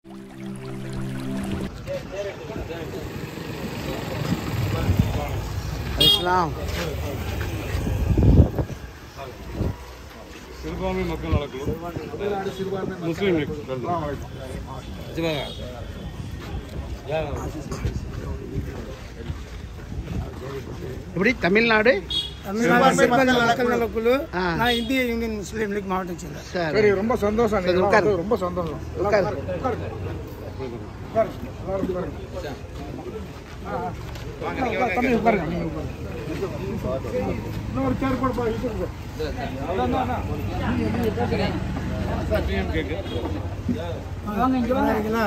இஸ்லாம் சிறுபான்மை மக்கள் நலக்குழு முஸ்லீம் லீக் எப்படி தமிழ்நாடு தமிழ்நாடு சிறுபான்மை மக்கள் நலக்குழு ஆ. நான் இந்திய யூனியன் முஸ்லீம் லீக் மாவட்ட செயலர் சரி சரி ரொம்ப சந்தோஷம் சரி, நீங்க உட்காரு. வந்து ரொம்ப சந்தோஷம் உட்காரு. உட்காருங்க. உட்காருங்க. எல்லாரும் உட்காருங்க. ஆ, ஆ. உட்காரு, தம்பி உட்காருங்க நீங்க உட்காருங்க. இன்னொரு சேர் போடுப்பா இருக்கு அதான், அதான், அதான். வாங்க இங்க வாங்க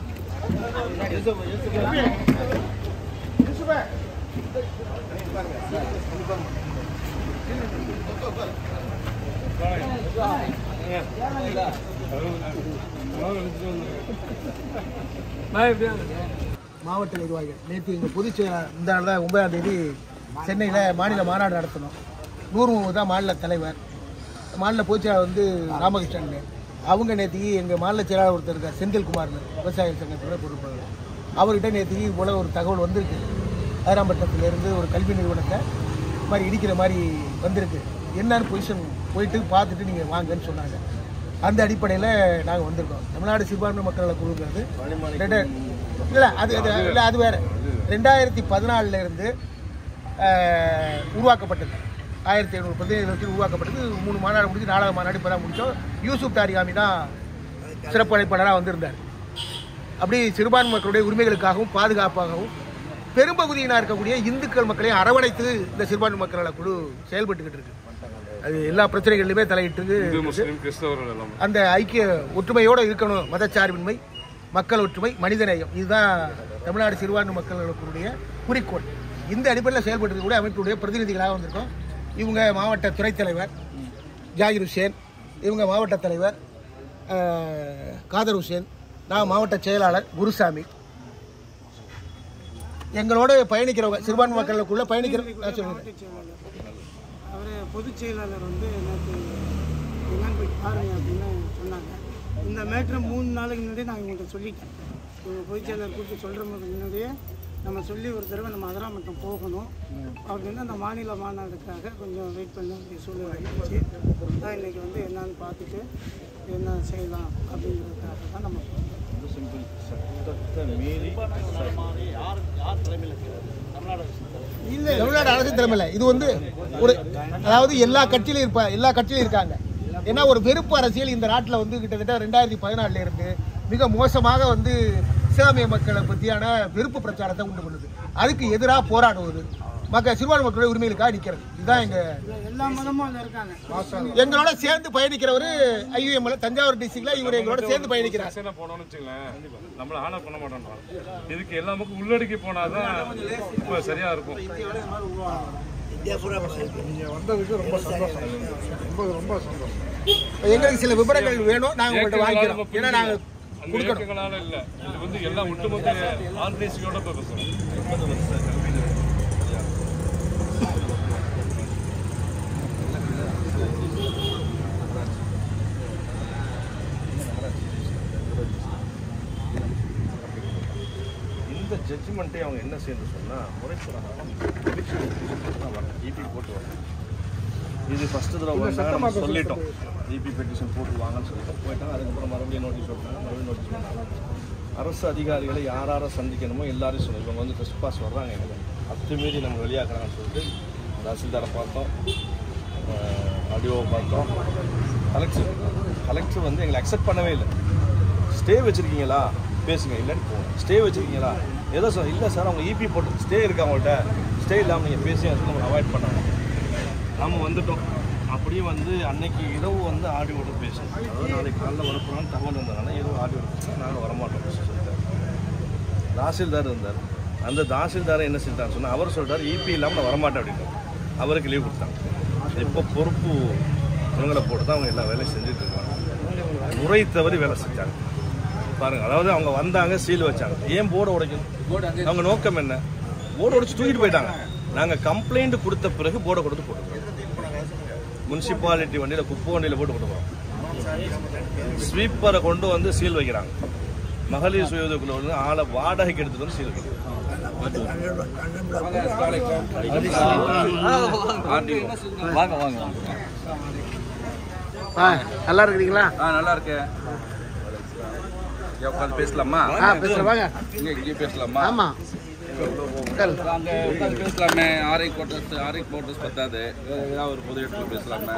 மாவட்ட நிர்வாகிகள் நேற்று எங்கள் பொதுச் செயலாளர் இந்த நாள் தான் ஒன்பதாம் தேதி சென்னையில் மாநில மாநாடு நடத்தணும் நூறு முகமது தான் மாநில தலைவர் மாநில பொதுச் செயலாளர் வந்து ராமகிருஷ்ணன் அவங்க நேற்றுக்கு எங்கள் மாநில செயலாளர் ஒருத்தர் இருக்கார் செந்தில்குமார்னு விவசாய சங்கத்தோட பொறுப்பாளர் அவர்கிட்ட நேற்றுக்கு போல ஒரு தகவல் வந்திருக்கு ஆயிராம்பட்டத்திலேருந்து ஒரு கல்வி நிறுவனத்தை இது மாதிரி இடிக்கிற மாதிரி வந்திருக்கு என்னன்னு பொசிஷன் போயிட்டு பார்த்துட்டு நீங்கள் வாங்கன்னு சொன்னாங்க அந்த அடிப்படையில் நாங்கள் வந்திருக்கோம் தமிழ்நாடு சிறுபான்மை மக்கள் நல குழுங்கிறது ரெண்டு இல்லை அது அது இல்லை அது வேற ரெண்டாயிரத்தி பதினாலில் இருந்து ஆஹ், உருவாக்கப்பட்டது ஆயிரத்தி ஐநூறு பிரதிநிதிகள் உருவாக்கப்பட்டது மூணு மாநாடு முடிஞ்சு நாலாவது மாநாடு இப்போ தான் முடித்தோம் யூசுப் தாரிகாமி தான் சிறப்பு அழைப்பாளராக வந்திருந்தார் அப்படி சிறுபான்மை மக்களுடைய உரிமைகளுக்காகவும் பாதுகாப்பாகவும் பெரும்பகுதியினா இருக்கக்கூடிய இந்துக்கள் மக்களை அரவணைத்து இந்த சிறுபான்மை மக்கள் நல குழு செயல்பட்டுக்கிட்டு இருக்கு அது எல்லா பிரச்சனைகளிலுமே தலையிட்டு இந்து இருக்கு. முஸ்லீம் கிறிஸ்தவர்கள் எல்லாம் அந்த ஐக்கிய ஒற்றுமையோடு இருக்கணும் மதச்சார்பின்மை மக்கள் ஒற்றுமை மனிதநேயம் இதுதான் தமிழ்நாடு சிறுபான்மை மக்களுடைய குறிக்கோள் இந்த அடிப்படையில் செயல்பட்டு இருக்கக்கூடிய அமைப்புடைய பிரதிநிதிகளாக வந்திருக்கோம் இவங்க மாவட்ட துணைத் தலைவர் ஜாகிர் ஹுசேன் இவங்க மாவட்ட தலைவர் அஹ், காதர் ஹுசேன் நான் மாவட்ட செயலாளர் குருசாமி எங்களோட பயணிக்கிறவங்க சிறுபான்மை மக்களுக்குள்ள பயணிக்கிற ஆ, சொல்லுங்க மாவட்ட செயலாளர் அவர் பொதுச் செயலாளர் வந்து எனக்கு என்னன்னு போய் பாருங்க அப்படின்னு சொன்னாங்க இந்த மேட்ரு மூணு நாளைக்கு முன்னாடியே நான் இவங்கள்ட்ட சொல்லிட்டேன் இவங்க பொதுச் செயலாளர் கூப்பிட்டு சொல்கிற போது முன்னாடியே நம்ம சொல்லி ஒரு தடவை நம்ம அதெல்லாம் மட்டும் போகணும் அவருக்கு வந்து அந்த மாநில மாநாடுக்காக கொஞ்சம் வெயிட் பண்ண வேண்டிய சூழ்நிலை இருந்துச்சு தான் இன்னைக்கு வந்து என்னன்னு பார்த்துட்டு என்ன செய்யலாம் அப்படிங்கிறதுக்காக தான் நம்ம போகிறோம். தமிழ்நாடு அரசு தலைமையில இது வந்து ஒரு அதாவது எல்லா கட்சியிலும் இருப்ப எல்லா கட்சியிலும் இருக்காங்க ஏன்னா ஒரு வெறுப்பு அரசியல் இந்த நாட்டில் வந்து கிட்டத்தட்ட ரெண்டாயிரத்தி பதினாலுல இருந்து மிக மோசமாக வந்து இஸ்லாமிய மக்களை பற்றியான வெறுப்பு பிரச்சாரத்தை உண்டு பண்ணுது அதுக்கு எதிராக போராடுவது மக்கள் சிறுபான்மை மக்களுடைய உரிமைகளுக்காக நிற்கிறது இதுதான் எங்க எல்லா மதமும் அதில் இருக்காங்க எங்களோட சேர்ந்து பயணிக்கிறவர் ஐயுஎம்ல தஞ்சாவூர் டிஸ்ட்ரிக்ட்ல இவர் எங்களோட சேர்ந்து பயணிக்கிறார் சென்னை போனோம்னு வச்சுங்களேன் நம்மள ஆனர் பண்ண மாட்டோம்ன்றான் இதுக்கு எல்லாமுக்கும் உள்ளடக்கி போனாதான் இப்போ சரியா இருக்கும் நீங்க வந்ததுக்கு ரொம்ப சந்தோஷம் ரொம்ப ரொம்ப சந்தோஷம் எங்களுக்கு சில விவரங்கள் வேணும் நாங்கள் உங்கள்கிட்ட வாங்கிக்கிறோம் ஏன்னா நாங்கள் அந்த இயக்கங்களால இல்ல இது வந்து எல்லாம் ஒட்டுமொத்த ஆர்டிசியோட இப்போ பேசுறோம் இந்த ஜட்ஜ்மெண்ட்டை அவங்க என்ன செய்யணும் சொன்னால் முறைப்பிரகாரம் இபி போட்டு வரணும் இது ஃபஸ்ட்டு தடவை வந்தாங்க, நம்ம சொல்லிட்டோம் இபி பெட்டிஷன் போட்டு வாங்கன்னு சொல்லிட்டோம் போயிட்டாங்க அதுக்கப்புறம் மறுபடியும் நோட்டீஸ் விட்டாங்க மறுபடியும் நோட்டீஸ் பண்ணாங்க அரசு அதிகாரிகளை யார் யாரை சந்திக்கணுமோ எல்லாரையும் சொல்லணும் இவங்க வந்து டெஸ்ட் பாஸ் வர்றாங்க எங்களை அத்துமீறி நம்ம வெளியாக்குறாங்கன்னு சொல்லிட்டு தாசில்தாரை பார்த்தோம் ஆடியோவை பார்த்தோம் கலெக்டர் கலெக்டர் வந்து எங்களை அக்செப்ட் பண்ணவே இல்லை ஸ்டே வச்சிருக்கீங்களா பேசுங்க இல்லைன்னு போங்க ஸ்டே வச்சிருக்கீங்களா ஏதோ சார் இல்லை சார் அவங்க இபி போட்டு ஸ்டே இருக்கு அவங்கள்ட்ட ஸ்டே இல்லாமல் நீங்கள் பேசி நம்ம அவாய்ட் பண்ணாங்க நம்ம வந்துட்டோம் அப்படியே வந்து அன்னைக்கு இரவு வந்து ஆடியோட பேசணும் அதாவது நாளைக்கு காலைல வரப்போறான்னு தகவல் இருந்ததுனால இரவு ஆடியோட பேசணும் நாங்கள் வரமாட்டோம் சொல்லிட்டாரு தாசில்தார் இருந்தார் அந்த தாசில்தாரை என்ன செஞ்சாங்க சொன்னால் அவர் சொல்றாரு இபி இல்லாமல் நான் வரமாட்டேன் அப்படின்னு அவருக்கு லீவ் கொடுத்தாங்க இப்போ பொறுப்பு இவங்களை போட்டு தான் அவங்க எல்லா வேலையும் செஞ்சுட்டு இருக்காங்க முறை தவறி வேலை செஞ்சாங்க பாருங்க அதாவது அவங்க வந்தாங்க சீல் வச்சாங்க ஏன் போர்டை உடைக்கணும் அவங்க நோக்கம் என்ன போர்டு உடைச்சு தூக்கிட்டு போயிட்டாங்க நாங்கள் கம்ப்ளைண்ட் கொடுத்த பிறகு போர்டை கொடுத்து போட்டுருக்கோம் முனிசிபாலிட்டி வண்டியில் குப்பை வண்டியில் போட்டு கொடுக்குறோம் ஸ்வீப்பரை கொண்டு வந்து சீல் வைக்கிறாங்க மகளிர் சுய உதவி குழு வந்து ஆளை வாடகைக்கு எடுத்துட்டு வந்து சீல் வாங்க வாங்க ஆ நல்லா இருக்கிறீங்களா ஆ நல்லா இருக்கேன் இங்க உட்காந்து பேசலாமா ஆ பேசுகிறேன் வாங்க இங்க இங்கே பேசலாமா ஆமாம் உட்காரு. அங்க உட்காந்து பேசலாமே ஆரை கோட்டர்ஸ் ஆரை கோட்டர்ஸ் பத்தாது வேற ஏதாவது ஒரு பொது இடத்துல பேசலாமே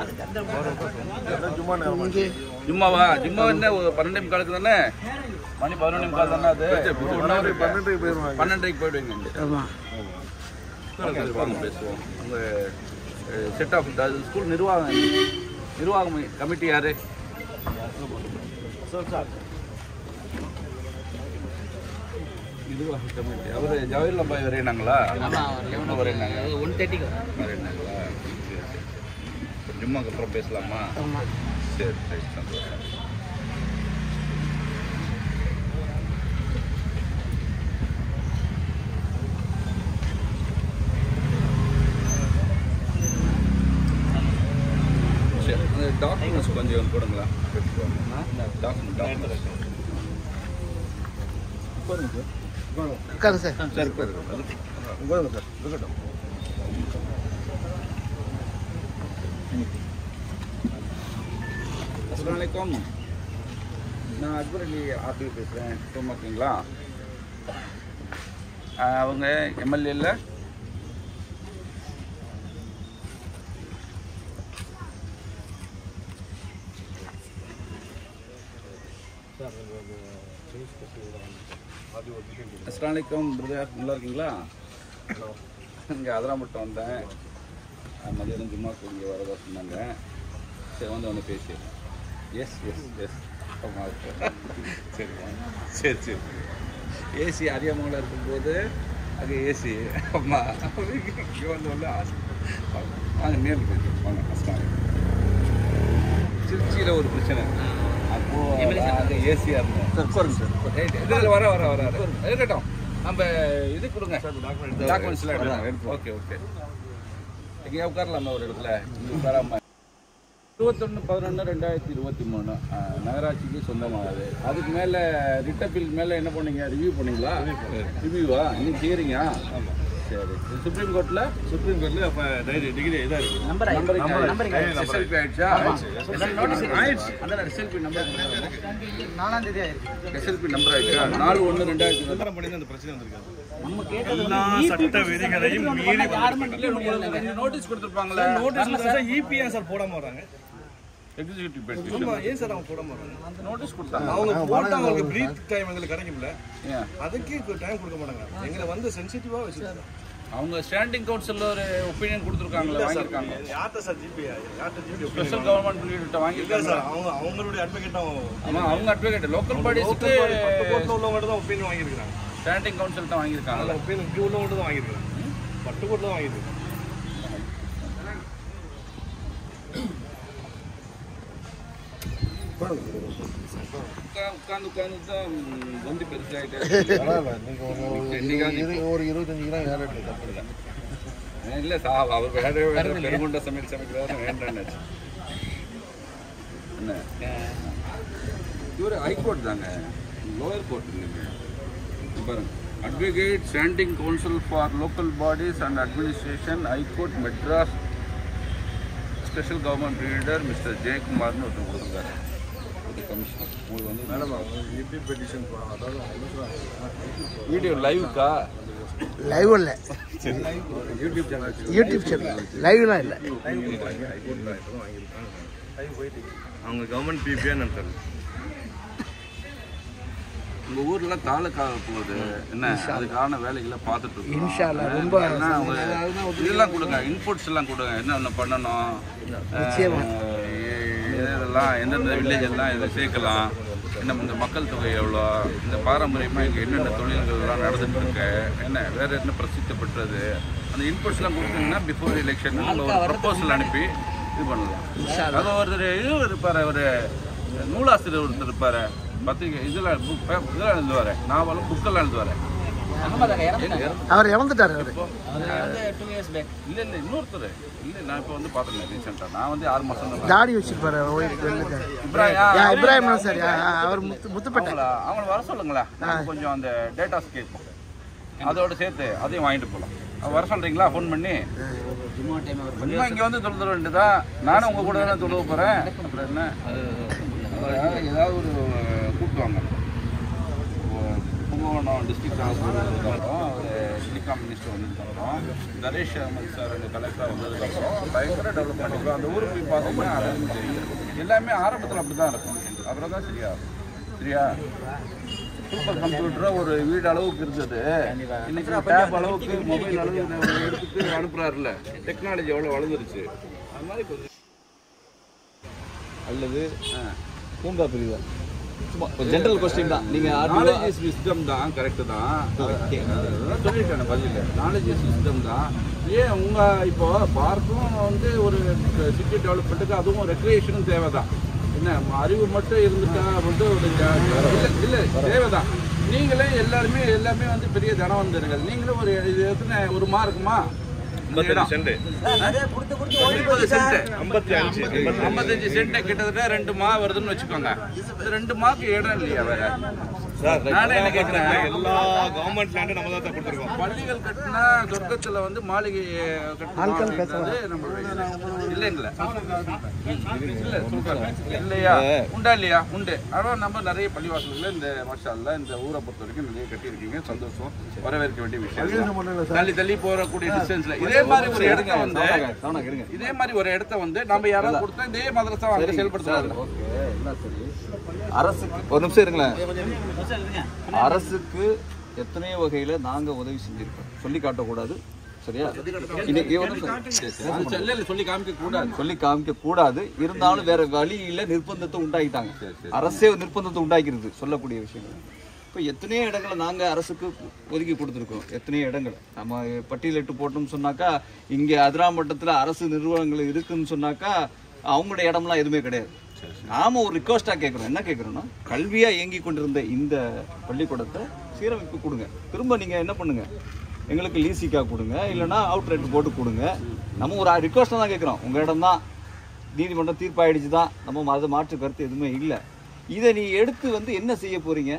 இங்கே ஜும்மாவா ஜும்மா என்ன ஒரு பன்னெண்டு முக்காலுக்கு தானே மணி பதினொன்று முக்கால் தானே அது பன்னெண்டரைக்கு போயிடுவாங்க பன்னெண்டரைக்கு போயிடுவீங்க இங்க. ஆமாம் வாங்க பேசுவோம் உங்க செட் ஆஃப் ஸ்கூல் நிர்வாகம் நிர்வாகம் கமிட்டி யாரு நிர்வாக கமிட்டி அவர் ஜவஹர்லால் பாய் வரையினாங்களா எவ்வளோ வரையினாங்க ஒன் தேர்ட்டிக்கு வரையினாங்களா சரி சரி இப்போ ஜும்மாக்கு அப்புறம் பேசலாமா ஆமாம் சரி சரி சந்தோஷம் சரி அந்த டாக்குமெண்ட்ஸ் கொஞ்சம் கொடுங்களா டாக்குமெண்ட் டாக்குமெண்ட் உட்காரு சார் சரி உட்காருங்க. உட்காருங்க சார் இருக்கட்டும் அஸ்லாம் வலைக்கம் நான் அக்பர் அலி ஆர்டிஓ பேசுகிறேன் சும்மா இருக்கீங்களா ஆஹ் அவங்க எம்எல்ஏல அஸ்லாம் வலைக்கம் பிரதர் நல்லா இருக்கீங்களா இங்கே அதெல்லாம் மட்டும் வந்தேன் ஆஹ் மதியானம் ஜும்மா இங்கே வரதா சொன்னாங்க சரி வந்து வந்து பேசி எஸ் எஸ் எஸ் சரி வாங்க. சரி சரி ஏசி அறியாமங்களா இருக்கும்போது அங்கே ஏசி அம்மா இங்கே வந்து வந்து ஆசை வாங்க. வாங்க நேரில் பேசி வாங்க அஸ்லாம் திருச்சியில் ஒரு பிரச்சனை அப்போ அங்கே ஏசியாக இருந்தேன் சார் உட்காருங்க சார் ரைட் இதில் வர வர வர வர. இருக்கட்டும் நம்ம இது கொடுங்க டாக்குமெண்ட்ஸ்லாம் எடுத்து ஓகே ஓகே இங்கே உட்காரலாமா ஒரு இடத்துல இங்கே உட்காராம இருபத்தொன்று பதினொன்று ரெண்டாயிரத்தி இருபத்தி மூணு நகராட்சிக்கு சொந்தமானது அதுக்கு மேலே ரிட்டப்பில் மேலே என்ன பண்ணீங்க ரிவ்யூ பண்ணீங்களா ரிவ்யூவா இன்னும் ஹியரிங்கா சரி சுப்ரீம் கோர்ட்டில் சுப்ரீம் கோர்ட்டில் அப்போ டிகிரி இதாக இருக்குது நம்பர் நம்பர் எஸ்எல்பி ஆயிடுச்சா ஆயிடுச்சு அதான் எஸ்எல்பி நம்பர் நாலாம் தேதி ஆயிருக்கு எஸ்எல்பி நம்பர் ஆயிடுச்சா நாலு ஒன்று ரெண்டாயிரத்தி விளம்பரம் பண்ணி அந்த பிரச்சனை வந்திருக்காது நம்ம கேட்டது எல்லா சட்ட விதிகளையும் மீறி நோட்டீஸ் கொடுத்துருப்பாங்களே நோட்டீஸ் இபிஎஸ் சார் போடாம வராங்க எக்ஸிக்யூட்டிவ் ஆமா பெட்டிஷன் ஏன் சார் அவங்க போடாம வராங்க நோட்டீஸ் கொடுத்தாங்க அவங்க போட்டு அவங்களுக்கு பிரீத் டைம் எங்களுக்கு கிடைக்கும்ல ஏன் அதுக்கு டைம் கொடுக்க மாட்டாங்க எங்களை வந்து சென்சிட்டிவா வச்சிருக்காங்க அவங்க ஸ்டாண்டிங் கவுன்சில்ல ஒரு ஒப்பீனியன் கொடுத்துருக்காங்களே வாங்கியிருக்காங்க யார்கிட்ட சார் ஜிபி யார்கிட்ட ஜிபி ஸ்பெஷல் கவர்மெண்ட் கிட்ட இல்ல வாங்கியிருக்காங்க சார் அவங்க அவங்களுடைய அட்வொகேட்டும் ஆமா அவங்க அட்வொகேட் லோக்கல் பாடிஸ்க்கு பத்து கோட்டில் உள்ளவங்க தான் ஒப்பீனியன் வாங்கியிருக்காங்க ஸ்டாண்டிங் கவுன்சில் தான் வாங்கியிருக்காங்க அதில் ஒப்பீனியன் இங்கே உள்ளவங்க தான் வாங்கியிருக்காங்க பட்டு கோட்டில் தான் வாங்கியிருக்காங்க உட்காந்து உட்காந்து தான் வந்து பெருசாயிட்டு ஒரு இருபத்தஞ்சு கிராம் ஏறட்டு தப்பு இல்ல சா அவர் வேற வேற பெருங்குண்ட சமையல் சமைக்கிறாரு வேண்டாம் என்ன இவர் ஹைகோர்ட் தாங்க லோயர் கோர்ட் இல்லைங்க இங்க பாருங்க advocate standing counsel for local bodies and administration high court Madras special government leader mister ஜெயக்குமார்னு ஒருத்தர் கொடுத்துருக்காரு ஒரு கமிஷனர் உங்களுக்கு வந்து மேடம் இபி பெட்டிஷன் அதாவது வீடியோ லைவுக்கா லைவ் இல்லை யூடியூப் சேனல் யூடியூப் சேனல் லைவ்லாம் இல்லை அவங்க கவர்மெண்ட் பிபியா நடத்தல உங்க ஊர்ல தாலுக்காக போகுது என்ன அதுக்கான வேலைகளை பார்த்துட்டு இருக்கோம் இன்ஷா அல்லாஹ், ரொம்ப ஏன்னா அவங்க இதெல்லாம் கொடுங்க இன்புட்ஸ் எல்லாம் கொடுங்க என்னென்ன பண்ணணும் நிச்சயமா. அஹ் இதெல்லாம் எந்தெந்த வில்லேஜ் எல்லாம் இதை சேர்க்கலாம் இன்னும் இந்த மக்கள் தொகை எவ்வளோ இந்த பாரம்பரியமாக இங்கே என்னென்ன தொழில்கள்லாம் நடந்துட்டு இருக்கு என்ன வேற என்ன பிரசித்தி பெற்றது அந்த இன்புட்ஸ்லாம் கொடுத்தீங்கன்னா பிஃபோர் எலெக்ஷன் ஒரு ப்ரப்போசல் அனுப்பி இது பண்ணலாம் அது ஒருத்தர் இது இருப்பார் ஒரு நூலாசிரியர் ஒருத்தர் இருப்பார் பத்திரிகை இதில் புக் இதெல்லாம் எழுதுவார் நாவலும் புக்கெல்லாம் எழுதுவார் அவர் இறந்துட்டாரு அவரு இல்ல இல்ல இன்னொருத்தர் இல்ல நான் இப்ப வந்து பாத்துருந்தேன் ரீசெண்டா நான் வந்து ஆறு மாசம் தான் தாடி வச்சிருப்பாரு ஒயிட் வெள்ளை இப்ராஹிம், யா, ஆ, இப்ராஹிம் தான் சார் யா, ஆ, அவர் முத்து முத்துப்பேட்டை அவங்கள அவங்கள வர சொல்லுங்களேன் நம்ம கொஞ்சம் அந்த டேட்டாஸ் கேட்போம் அதோட சேர்த்து அதையும் வாங்கிட்டு போகலாம் அவ வர சொல்றீங்களா ஃபோன் பண்ணி சும்மா இங்க வந்து தொழுத வேண்டியதா நானும் உங்க கூட தானே தொழுவ போறேன் அப்புறம் என்ன அதாவது ஏதாவது ஒரு கூப்பிட்டு வாங்க கும்பகோணம் டிஸ்ட்ரிக்ட் வந்ததுக்கப்புறம் ஒரு டெலிகாம் மினிஸ்டர் வந்ததுக்கப்புறம் நரேஷ் அகமது சார் அந்த கலெக்டர் வந்ததுக்கப்புறம் பயங்கர டெவலப்மெண்ட் இருக்கும் அந்த ஊருக்கு போய் பார்த்தீங்கன்னா அதுவும் தெரியும் எல்லாமே ஆரம்பத்தில் அப்படி தான் இருக்கும் அப்புறம் தான் சரியா சரியா சூப்பர் கம்ப்யூட்டர் ஒரு வீடு அளவுக்கு இருந்தது இன்னைக்கு டேப் அளவுக்கு மொபைல் அளவுக்கு எடுத்துட்டு அனுப்புறாருல டெக்னாலஜி எவ்வளோ வளர்ந்துருச்சு அது மாதிரி கொஞ்சம் அல்லது பூங்கா பிரிவு சும்மா ஜென்ரல் கொஸ்டின் தான் நீங்க நாலேஜ் இஸ் விஸ்டம் தான் கரெக்டு தான் அதான் சொல்லிட்டேன் பதில் நாலேஜ் இஸ் விஸ்டம் தான் ஏன் உங்க இப்போ பார்க்கும் வந்து ஒரு சிட்டி டெவலப்மெண்ட்டுக்கு அதுவும் ரெக்ரியேஷனும் தேவை தான் என்ன அறிவு மட்டும் இருந்துட்டா வந்து ஒரு ஜா- இல்ல இல்லை தேவை தான் நீங்களே எல்லாருமே எல்லாமே வந்து பெரிய தனவந்தர்கள் நீங்களும் ஒரு இது எத்தனை ஒரு மார்க்குமா சென்ட் ஐம்பத்தஞ்சு சென்ட் கிட்டத்தட்ட ரெண்டு மா வருதுன்னு வச்சுக்கோங்க இந்த ரெண்டு மாக்கு இடம் இல்லையா வேற நானே என்ன கேட்கிறேன் எல்லா கவர்மெண்ட் லேண்டும் நம்ம தான் கொடுத்துருக்கோம் பள்ளிகள் கட்டினா சொர்க்கத்துல வந்து மாளிகை கட்டணும் அப்படின்றது நம்மளுடைய இல்லைங்களா இல்ல சொல்றாங்க இல்லையா உண்டா இல்லையா உண்டு ஆனா நம்ம நிறைய பள்ளிவாசல்கள் இந்த மாஷால்ல இந்த ஊரை பொறுத்த வரைக்கும் நிறைய கட்டியிருக்கீங்க சந்தோஷம் வரவேற்க வேண்டிய விஷயம் தள்ளி தள்ளி போறக்கூடிய டிஸ்டன்ஸ்ல இதே மாதிரி ஒரு இடத்த வந்து கவனம் இருங்க இதே மாதிரி ஒரு இடத்த வந்து நம்ம யாராவது கொடுத்தா இதே மதரசா அங்க செயல்படுத்துறாங்க ஓகே எல்லாம் சரி அரசுக்கு ஒரு நிமிஷம் இருங்களேன் அரசுக்கு எத்தனையோ வகையில நாங்க உதவி செஞ்சிருக்கோம் சொல்லி காட்டக்கூடாது சரியா இன்னைக்கு ஒரு நிமிஷம். இல்ல இல்ல சொல்லி காமிக்க கூடாது சொல்லி காமிக்க கூடாது இருந்தாலும் வேற வழியில நிர்பந்தத்தை உண்டாக்கிட்டாங்க அரசே நிர்பந்தத்தை உண்டாக்கிறது சொல்லக்கூடிய விஷயங்கள் இப்போ எத்தனையோ இடங்களை நாங்க அரசுக்கு ஒதுக்கி கொடுத்துருக்கோம் எத்தனையோ இடங்கள் நம்ம பட்டியலிட்டு போட்டோம்னு சொன்னாக்கா இங்க அதிராமட்டத்துல அரசு நிறுவனங்கள் இருக்குன்னு சொன்னாக்கா அவங்களோட இடம்லாம் எதுவுமே கிடையாது நாம ஒரு ரிக்வஸ்டா கேட்குறோம் என்ன கேட்குறோம்னா கல்வியா இயங்கி கொண்டிருந்த இந்த பள்ளிக்கூடத்தை சீரமைப்பு கொடுங்க திரும்ப நீங்க என்ன பண்ணுங்க எங்களுக்கு லீசிக்கா கொடுங்க இல்லைன்னா அவுட் ரேட் போட்டு கொடுங்க நம்ம ஒரு ரிக்வஸ்ட்டாக தான் கேட்குறோம் உங்கள் இடம் தான் நீதிமன்றம் தீர்ப்பாயிடுச்சு தான் நம்ம அதை மாற்று கருத்து எதுவுமே இல்லை இதை நீ எடுத்து வந்து என்ன செய்ய போறீங்க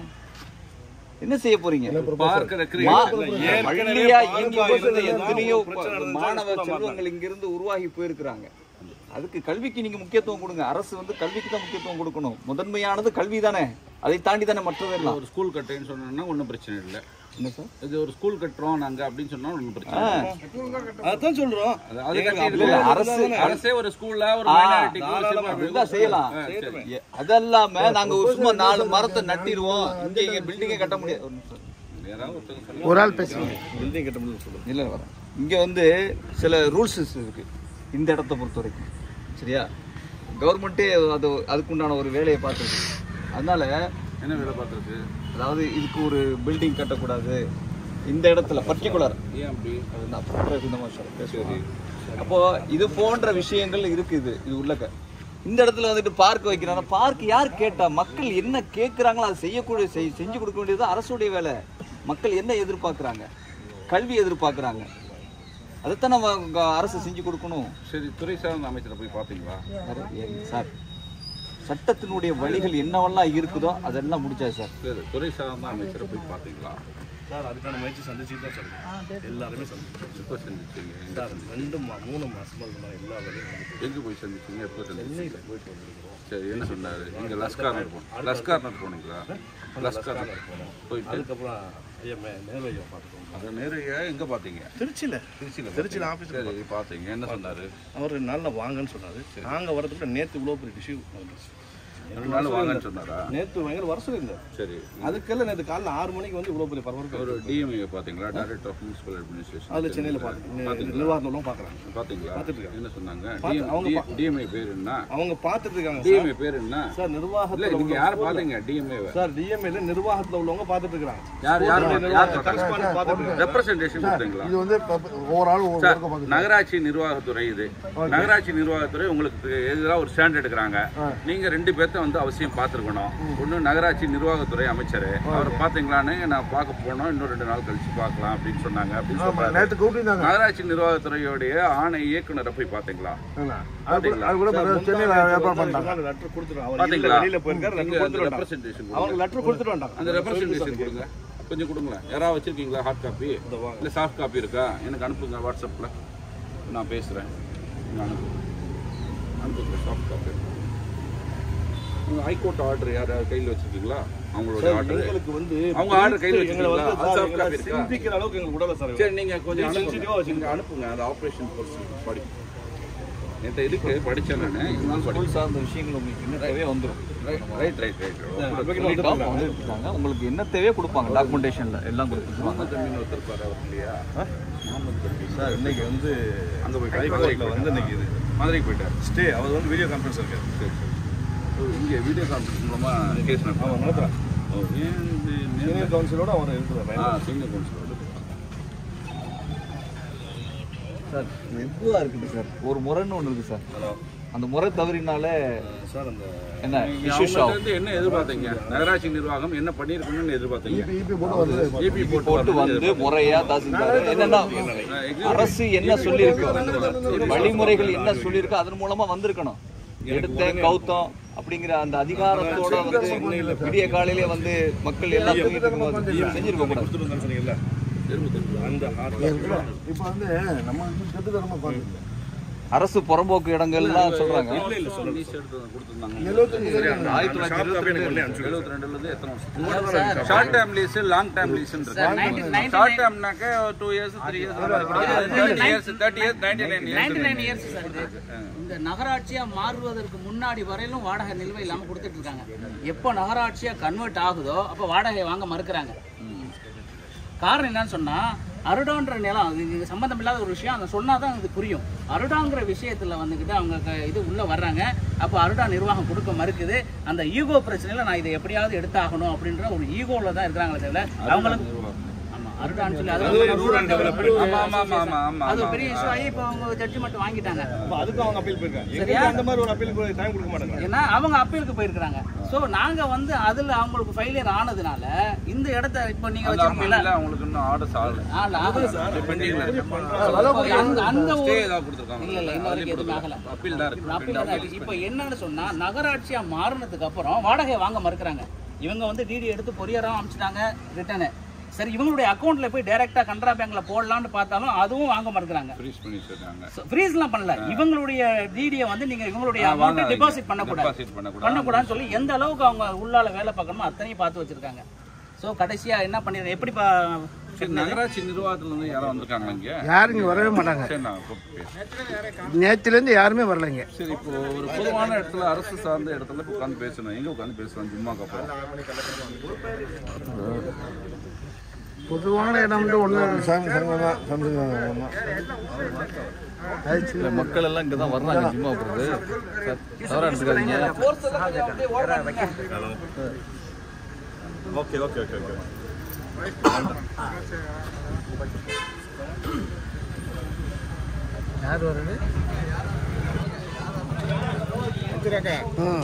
என்ன செய்ய போறீங்க பார்க்க மா- பள்ளியா இயங்கி கொண்டிருந்த எத்தனையோ மாணவ செல்வங்கள் இங்கிருந்து உருவாகி போயிருக்கிறாங்க அதுக்கு கல்விக்கு நீங்க முக்கியத்துவம் கொடுங்க அரசு வந்து கல்விக்கு தான் முக்கியத்துவம் கொடுக்கணும் முதன்மையானது கல்வி தானே அதை தாண்டி தானே மற்றதெல்லாம் ஒரு ஸ்கூல் கட்டுறேன்னு சொன்னோம்னா ஒன்றும் பிரச்சனை இல்லை என்ன சார் இது ஒரு ஸ்கூல் கட்டுறோம் நாங்க அப்படின்னு சொன்னா ஒன்றும் பிரச்சனை ஆ. இல்லை. அதான் சொல்றோம் அது- அது இல்ல, கட்டிட்டு இல்ல, அரசு அரசே ஒரு ஸ்கூல்ல ஒரு ஆ, மைனாரிட்டிக்கு இருந்தா செய்யலாம் எ- அதல்லாம நாங்க ஒரு சும்மா நாலு மரத்தை நட்டிடுவோம் இங்க இங்க பில்டிங்கே கட்ட முடியாது ஒரு நிமிஷம். யாராவது ஒருத்தங்க சொல்லுங்க. ஒரு ஆள் பேசுங்க பில்டிங் கட்ட முடியும் சொல்லுங்க இல்ல வரேன் இங்க வந்து சில ரூல்ஸ் இருக்கு இந்த இடத்த பொறுத்த வரைக்கும் சரியா கவர்மெண்ட்டே அது அதுக்குண்டான ஒரு வேலையை பார்த்துருக்கு அதனால என்ன வேலை பார்த்துருக்கு அதாவது இதுக்கு ஒரு பில்டிங் கட்டக்கூடாது இந்த இடத்துல பர்டிகுலர் ஏன் அப்படி அது நான் பண்றது இந்த மாதிரி சொல்ல பேசுவேன் அப்போ இது போன்ற விஷயங்கள் இருக்குது இது உள்ளக்க இந்த இடத்துல வந்துட்டு பார்க் வைக்கிறாங்க பார்க் யார் கேட்டா மக்கள் என்ன கேட்குறாங்களோ அதை செய்யக்கூடிய செய்- செஞ்சு கொடுக்க வேண்டியது அரசுடைய வேலை மக்கள் என்ன எதிர்பார்க்குறாங்க கல்வி எதிர்பார்க்குறாங்க அதைத்தான் நம்ம இங்க அரசு செஞ்சு கொடுக்கணும் சரி துறை சார்ந்த அமைச்சரை போய் பார்த்தீங்களா சார், ஏன் சார் சட்டத்தினுடைய வழிகள் என்னவெல்லாம் இருக்குதோ அதெல்லாம் முடிச்சாச்சு சார் சரி துறை சார்ந்த அமைச்சரை போய் பார்த்தீங்களா சார் அதுக்கான முயற்சி சந்திச்சுட்டு தான் சொல்லுங்க எல்லாருமே சந்திச்சு எப்போ சந்திச்சீங்க எங்க சார் ரெண்டு மா மூணு மாசமா இந்த மாதிரி எல்லா வேலையும் நடக்குது. எங்க போய் சந்திச்சீங்க எப்போ சந்திச்சீங்க சென்னையில் போயிட்டு வந்துருக்கோம் சரி என்ன சொன்னாரு இங்க லஸ்கார்னர் போனோம் லஸ்கார்னர் போனீங்களா லஸ்கார்னர் போனோம் போயிட்டு அதுக்கப்புறம் ஐயா மே நேரையா பார்த்துக்கோங்க அதை நேரையா எங்க பாத்தீங்க திருச்சியில் திருச்சியில திருச்சியில் ஆஃபீஸ் சரி பாத்தீங்க என்ன சொன்னாரு அவர் ரெண்டு நாளில் வாங்கன்னு சொன்னார் நாங்கள் வரதுக்குள்ள நேற்று இவ்வளோ பெரிய டிஷ்யூ வந்துருச்சு ரெண்டு நாள் வாங்கன்னு சொன்னாரா நேற்று பயங்கர வர சொல்லியிருந்தார் சரி அதுக்கெல்லாம் நேற்று காலைல ஆறு மணிக்கு வந்து இவ்வளோ பெரிய ஒரு பரபரப்பு டிஎம்ஏ பாத்தீங்களா டைரக்டர் ஆஃப் முனிசிபல் அட்மினிஸ்ட்ரேஷன் அதில் சென்னையில் பார்த்து நிர்வாகங்களும் பார்க்குறாங்க பாத்தீங்களா பார்த்துட்டு இருக்காங்க. என்ன சொன்னாங்க பார்த்து- அவங்க பா- டிஎம்ஏ பேர் என்ன அவங்க பார்த்துட்டு இருக்காங்க சார். டிஎம்ஏ பேர் என்ன சார் இல்ல நிர்வாகத்தில் நீங்க யார பாத்தீங்க டிஎம்ஏ சார் டிஎம்ஏல நிர்வாகத்தில் உள்ளவங்க பார்த்துட்டு இருக்காங்க யார் யார் யார் கரஸ்பாண்ட் பார்த்துட்டு இருக்காங்க ரெப்ரசன்டேஷன் கொடுத்தீங்களா இது வந்து ஓவரால் ஒரு சார், நகராட்சி நிர்வாகத்துறை இது நகராட்சி நிர்வாகத்துறை உங்களுக்கு எதிராக ஒரு ஸ்டாண்ட் எடுக்கிறாங்க நீங்க ரெண்டு பேர்த்த வந்து அவசியம் பார்த்துருக்கணும் ஒன்று நகராட்சி நிர்வாகத்துறை அமைச்சர் அவரை பார்த்தீங்களான்னு நான் பார்க்க போனோம் இன்னும் ரெண்டு நாள் கழிச்சு பார்க்கலாம் அப்படின்னு சொன்னாங்க அப்படின்னு சொல்றாரு. நேற்று கூப்பிட்டுருந்தாங்க நகராட்சி நிர்வாகத்துறையுடைய ஆணை இயக்குனரை போய் பார்த்தீங்களா அது கூட அது கூட சென்னையில் ஏற்பாடு பண்ணிட்டாங்க லெட்டர் கொடுத்துருவோம் அவர் பாத்தீங்களா? வெளியில போயிருக்காரு நீங்க லெட்டர் அந்த கொடுத்துருவாங்க representation கொடுங்க. அவங்க லெட்டர் கொடுத்துட்டு வந்தாங்க அந்த ரெப்ரசன்டேஷன் கொடுங்க கொஞ்சம் கொடுங்களேன் யாராவது வச்சிருக்கீங்களா ஹார்ட் காப்பி இல்லை சாஃப்ட் காப்பி இருக்கா எனக்கு அனுப்புங்க வாட்ஸ்அப்பில் நான் பேசுகிறேன் நீங்கள் அனுப்புங்க அனுப்புங்க சாஃப்ட் காப்பி உங்கள் ஹைகோர்ட் ஆர்டர் யார் கையில் வச்சிருக்கீங்களா அவங்களோட ஆர்டர் எங்களுக்கு வந்து அவங்க ஆர்டர் கையில் எங்களை வச்சிருக்கீங்களா வந்து அது சார், சாஃப்ட் எங்களை காப்பி இருக்கா சிந்திக்கிற அளவுக்கு எங்களுக்கு உடல சார் சரி நீங்கள் கொஞ்சம் sensitive-ஆ அனுப்புங்க வச்சிருக்கீங்க. நீங்கள் அனுப்புங்க அந்த ஆப்ரேஷன் கோர்ஸ் படி நேற்று இதுக்கு படித்தேன் நான் இருந்தாலும் படி ஸ்கூல் சார்ந்த விஷயங்கள் உங்களுக்கு என்ன தேவையோ வந்துடும் ரைட் ரைட் ரைட் சொல்லிட்டோம் வந்துருக்காங்க உங்களுக்கு என்ன தேவையோ கொடுப்பாங்க டாக்குமெண்டேஷன்ல எல்லாம் கொடுத்துருவாங்க முகமது அமீன் ஒருத்தர் இருப்பாரு அவர் இல்லையா முகமது தம்பி சார் இன்னைக்கு வந்து அங்கே போய் ஹைகோர்ட்ல வந்து இன்னைக்கு இது மதுரைக்கு போயிட்டார் ஸ்டே அவர் வந்து வீடியோ கான்ஃபரன்ஸ் இருக்காரு சரி சரி இங்கே வீடியோ கான்ஃபரன்ஸ் மூலமாக கேஸ் அவன் நடத்துவாங்க நடத்துறான் ஓ ஏன் இது சீனியர் கவுன்சிலோட அவர் இருக்கிறார் ஆ சீனியர் கவுன்சிலர் சார் மெதுவாக இருக்குது சார் ஒரு முறைன்னு ஒன்று இருக்குது சார் அந்த முறை தவறினாலே சார் அந்த என்ன இஷ்யூஸ் அவங்கள்ட்ட ஆகும் இருந்து என்ன எதிர்பார்த்தீங்க நகராட்சி நிர்வாகம் என்ன பண்ணியிருக்கணும்னு எதிர்பார்த்தீங்க இபி போட்டு வந்து ஏபி போட்டு போட்டு வந்து முறையா தாசில்தார் என்னன்னா அரசு என்ன சொல்லியிருக்கு வழிமுறைகள் என்ன சொல்லியிருக்கு அதன் மூலமா வந்திருக்கணும் எடுத்தேன் கௌத்தம் அப்படிங்கிற அந்த அதிகாரத்தோட வந்து விடிய காலையிலே வந்து மக்கள் எல்லாம் தூங்கிட்டு இருக்கும்போது செஞ்சிருக்க கூடாது கொடுத்துட்டு வந்தான்னு சொன்னீங்கல்ல அந்த ஹார்ட் இப்போ வந்து நம்ம கட்டுத்தரமா பார்த்துருக்கோம் அரசு புறம்போக்கு இடங்கள்லாம் சொல்றாங்க லீஸ் எடுத்து கொடுத்துருந்தாங்க எழுபத்தஞ்சு ஆயிரத்தி தொள்ளாயிரத்தி இருபத்தி ரெண்டு எழுபத்தி ரெண்டுல இருந்து எத்தனை வருஷம் short term lease long term lease short டேர்ம்னாக்க two years three years thirty years thirty years ninety nine ninety nine years years sir இது இந்த நகராட்சியா மாறுவதற்கு முன்னாடி வரையிலும் வாடகை நிலுவை இல்லாம கொடுத்துட்டு இருக்காங்க எப்போ நகராட்சியா கன்வெர்ட் ஆகுதோ அப்போ வாடகை வாங்க மறுக்கிறாங்க காரணம் என்னன்னு சொன்னா அருடான்ற நிலம் அது இது சம்பந்தம் இல்லாத ஒரு விஷயம் அதை சொன்னாதான் இது புரியும் அருடாங்கிற விஷயத்துல வந்துக்கிட்டு அவங்க க- இது உள்ள வர்றாங்க அப்போ அருடா நிர்வாகம் கொடுக்க மறுக்குது அந்த ஈகோ பிரச்சனையில நான் இதை எப்படியாவது எடுத்தாகணும் அப்படின்ற ஒரு ஈகோல தான் இருக்கிறாங்களே தவிர அவங்களுக்கு ஆமா அருடான்னு சொல்லி அது அது ஒரு rural and development. ஆமா ஆமா ஆமா ஆமா ஆமா அது ஒரு பெரிய இஷ்யூ ஆகி இப்போ அவங்க ஜட்ஜ்மெண்ட் வாங்கிட்டாங்க அப்ப அதுக்கும் அவங்க அப்பீல் போயிருக்காங்க சரியா? எங்களுக்கு அந்த மாதிரி ஒரு அப்பீல் டைம் கொடுக்க மாட்டாங்க ஏன்னா அவங்க அப்பீலுக்கு போயிருக்கிறாங்க சோ நாங்க வந்து அதுல அவங்களுக்கு ஃபெயிலியர் ஆனதுனால இந்த இடத்த இப்போ நீங்க அந்த வச்சிருக்கீங்களா இல்ல அவங்களுக்கு இன்னும் ஆர்டர்ஸ் ஆகல ஆ, ஆகல. பெண்டிங்ல அந்த அந்த ஸ்டே ஒரு- ஏதாவது கொடுத்துருக்காங்க இல்ல இல்ல இன்ன வரைக்கும் எதுவும் ஆகல அப்பீல் தான் இருக்கு அப்பீல் தான் இருக்கு. இப்போ என்னன்னு சொன்னா நகராட்சியா மாறினதுக்கு அப்புறம் வாடகை வாங்க மறுக்கிறாங்க இவங்க வந்து டிடி எடுத்து பொரியரா அனுப்பிச்சிட்டாங்க ரிட்டர்னு சரி இவங்களுடைய அக்கௌண்ட்ல போய் டைரக்டா கனரா பேங்க்ல போடலாம்னு பார்த்தாலும் அதுவும் வாங்க மறுக்கிறாங்க ஃப்ரீஸ் பண்ணி வச்சிருக்காங்க ஃப்ரீஸ்லாம் பண்ணல இவங்களுடைய டிடியை வந்து நீங்க இவங்களுடைய ஆ, அமௌண்ட் வாங்க. டெபாசிட் பண்ணக்கூடாது Deposit பண்ணக்கூடாது. பண்ணக்கூடாதுன்னு சொல்லி எந்த அளவுக்கு அவங்க உள்ளால வேலை பார்க்கணுமோ அத்தனையும் பார்த்து வச்சிருக்காங்க ஸோ கடைசியா என்ன பண்ணிடுறேன் எப்படி பா- சரி நகராட்சி நிர்வாகத்துல இருந்து யாரும் வந்திருக்காங்களா இங்க யாரும் இங்கே வரவே மாட்டாங்க சரி நான் கூப்பிட்டு பேசுறேன். நேற்றுலேருந்து யாருமே வரலைங்க சரி இப்போ ஒரு பொதுவான இடத்துல அரசு சார்ந்த இடத்துல இப்ப உட்காந்து பேசணும் எங்க உட்காந்து பேசலாம் ஜும்மா கப்பல் பொதுவான இடம் வந்து ஒன்று சாமி சங்கம் தான் சாமி சங்கம் தான் இல்ல, மக்கள் எல்லாம் இங்க தான் வர்றாங்க ஜிம்மா போறது சார் தவறா எடுத்துக்காதீங்க ஓகே ஓகே ஓகே ஓகே யார் வருது ம்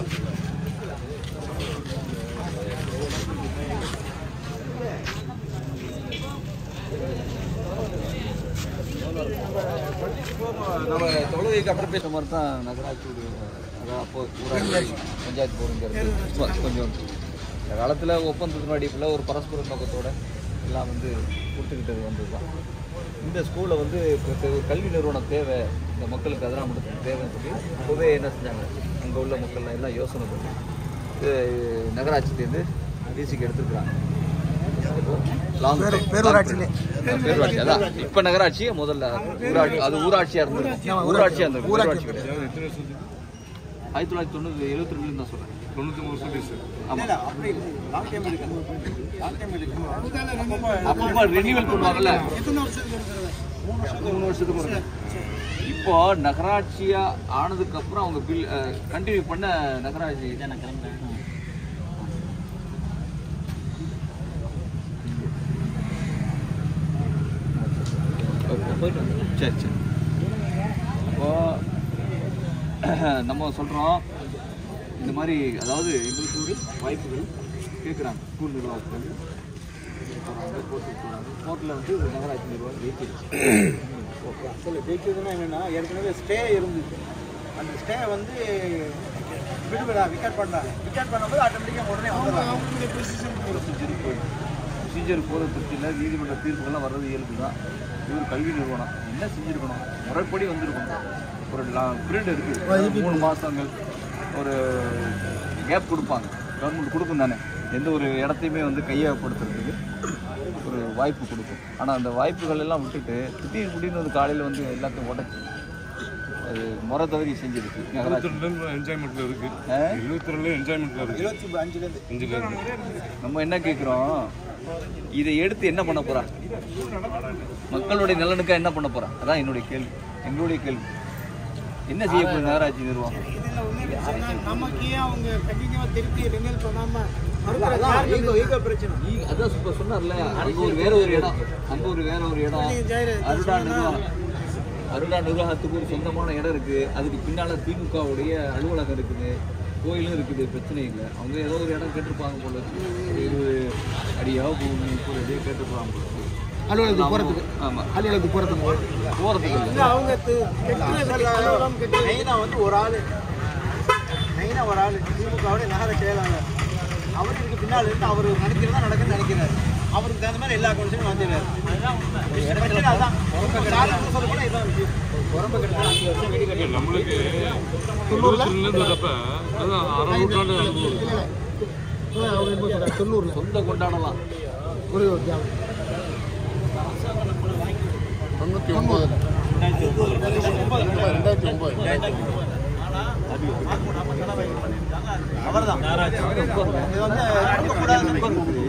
நம்ம தொழுகைக்கு அப்புறம் பேசுற மாதிரி தான் நகராட்சியுடைய அதான் அப்போ ஊராட்சி பஞ்சாயத்து போர்டுங்கிறது சும்மா கொஞ்சம் இந்த காலத்தில் ஒப்பந்தத்தின் அடிப்பில் ஒரு பரஸ்பர நோக்கத்தோட எல்லாம் வந்து கொடுத்துக்கிட்டது வந்தது தான் இந்த ஸ்கூலில் வந்து இப்போ இப்போ ஒரு கல்வி நிறுவனம் தேவை இந்த மக்களுக்கு அதெல்லாம் மட்டும் தேவைன்னு சொல்லி அப்போவே என்ன செஞ்சாங்க அங்கே உள்ள மக்கள் எல்லாம் யோசனை பண்ணி இது நகராட்சியிலேருந்து டிசிக்கு எடுத்துருக்குறாங்க லாங் பேரூராட்சியிலே. பேரூராட்சி அதான் இப்ப நகராட்சி முதல்ல ஊராட்சி அது ஊராட்சியா இருந்தது ஊராட்சியா இருந்தது ஊராட்சி கிடையாது ஆயிரத்தி தொள்ளாயிரத்தி தொண்ணூறு எழுபத்தி ரெண்டுல தான் சொல்றேன் தொண்ணூத்தி மூணு வருஷம் ஆமா அப்பமா ரெனியூவல் பண்ணுவாங்கல்ல மூணு வருஷத்துக்கு ஒரு இப்போ நகராட்சியா ஆனதுக்கு அப்புறம் அவங்க பில் கண்டினியூ பண்ண நகராட்சி சரி சரி இப்போ நம்ம சொல்கிறோம் இந்த மாதிரி அதாவது எங்களுக்கு ஒரு வாய்ப்புகள் கேட்குறாங்க ஸ்கூல் நிர்வாகத்தில் போகிறாங்க கோர்ட்டுக்கு போகிறாங்க கோர்ட்டில் வந்து ஒரு நகராட்சி நிர்வாகம் ஜெயிச்சிருச்சு ஓகே ஆக்சுவலி ஜெயிச்சதுன்னா என்னென்னா ஏற்கனவே ஸ்டே இருந்துச்சு அந்த ஸ்டே வந்து விடுவிடா விக்கெட் பண்ணாங்க விக்கெட் பண்ணும்போது ஆட்டோமேட்டிக்காக உடனே வந்துடுறாங்க ப்ரொசீஜர் போயிடும் ப்ரொசீஜர் போகிற பற்றியில் நீதிமன்ற தீர்ப்புகள்லாம் வர்றது இயல்பு தான் இது ஒரு கல்வி நிறுவனம் என்ன செஞ்சுருக்கணும் முறைப்படி வந்திருக்கணும் ஒரு பீரியட் இருக்குது மூணு மாதங்கள் ஒரு கேப் கொடுப்பாங்க கவர்மெண்ட் கொடுக்கும் தானே எந்த ஒரு இடத்தையுமே வந்து கையகப்படுத்துறதுக்கு ஒரு வாய்ப்பு கொடுக்கும் ஆனால் அந்த வாய்ப்புகள் எல்லாம் விட்டுட்டு திடீர் திடீர்னு வந்து காலையில் வந்து எல்லாத்தையும் உடச்சி அது முறை தவறி செஞ்சிருக்கு நகராட்சி என்ஜாய்மெண்ட்ல இருக்கு இருபத்தி ரெண்டுல என்ஜாய்மெண்ட்ல இருக்கு இருபத்தி அஞ்சுலேருந்து அஞ்சுல இருக்கு நம்ம என்ன கேட்குறோம் இதை எடுத்து என்ன பண்ண போறா மக்களுடைய நலனுக்கா என்ன பண்ண போறா அதான் என்னுடைய கேள்வி எங்களுடைய கேள்வி என்ன செய்ய போகுது நகராட்சி நிர்வாகம் இதில் ஒன்று சொன்னா நமக்கு ஏன் அவங்க கண்டினியூவாக திருப்பி ரினியூல் பண்ணாமல் அதான் ஈகோ ஈகோ பிரச்சனை நீ- அதான் இப்ப சொன்னார்ல அங்க ஒரு வேற ஒரு இடம் அங்க ஒரு வேற ஒரு இடம் அருடா நிர்வாகம் அருடா நிர்வாகத்துக்கு ஒரு சொந்தமான இடம் இருக்கு அதுக்கு பின்னால திமுகவுடைய அலுவலகம் இருக்குது கோயிலும் இருக்குது பிரச்சனை இல்லை அவங்க ஏதோ ஒரு இடம் கேட்டிருப்பாங்க போல இருக்கு. ஒரு இருபது அடியோ பூமி முப்பது அடியோ கேட்டிருப்பாங்க போல இருக்கு. அலுவலகத்துக்கு போகிறதுக்கு ஆமா அலுவலகத்துக்கு போகிறதுக்கு போறதுக்கு இல்லை இல்லை அவங்க து- கெட்டுறதுக்கு கலவரம் கெட்டு மெயினாக வந்து ஒரு ஆள் மெயினாக ஒரு ஆள் திமுகவோட நகர செயலாளர் அவர் இதுக்கு பின்னால் இருந்து அவர் நினைக்கிறதா நடக்குன்னு நினைக்கிறாரு அவருக்கு தகுந்த மாதிரி எல்லா கண்டிஷனும் வந்துடுறாரு பிரச்சனை அதான் சாதாரண சொல்ல போனால் இதான் விஷயம் உடம்பு கிடைச்சா அஞ்சு வருஷம் வீடு கட்டி நம்மளுக்கு இருபத்தி ரெண்டுல இருந்தப்ப அதான் அரை நூற்றாண்டு அனுபவம் தொண்ணூறுல சொந்த கொண்டாடலாம் ஒரு தியாகம் தொண்ணூற்றி ஒன்பதுல ரெண்டாயிரத்தி ஒன்பது அவர்தான் இது வந்து கொடுக்கக்கூடாதுன்னு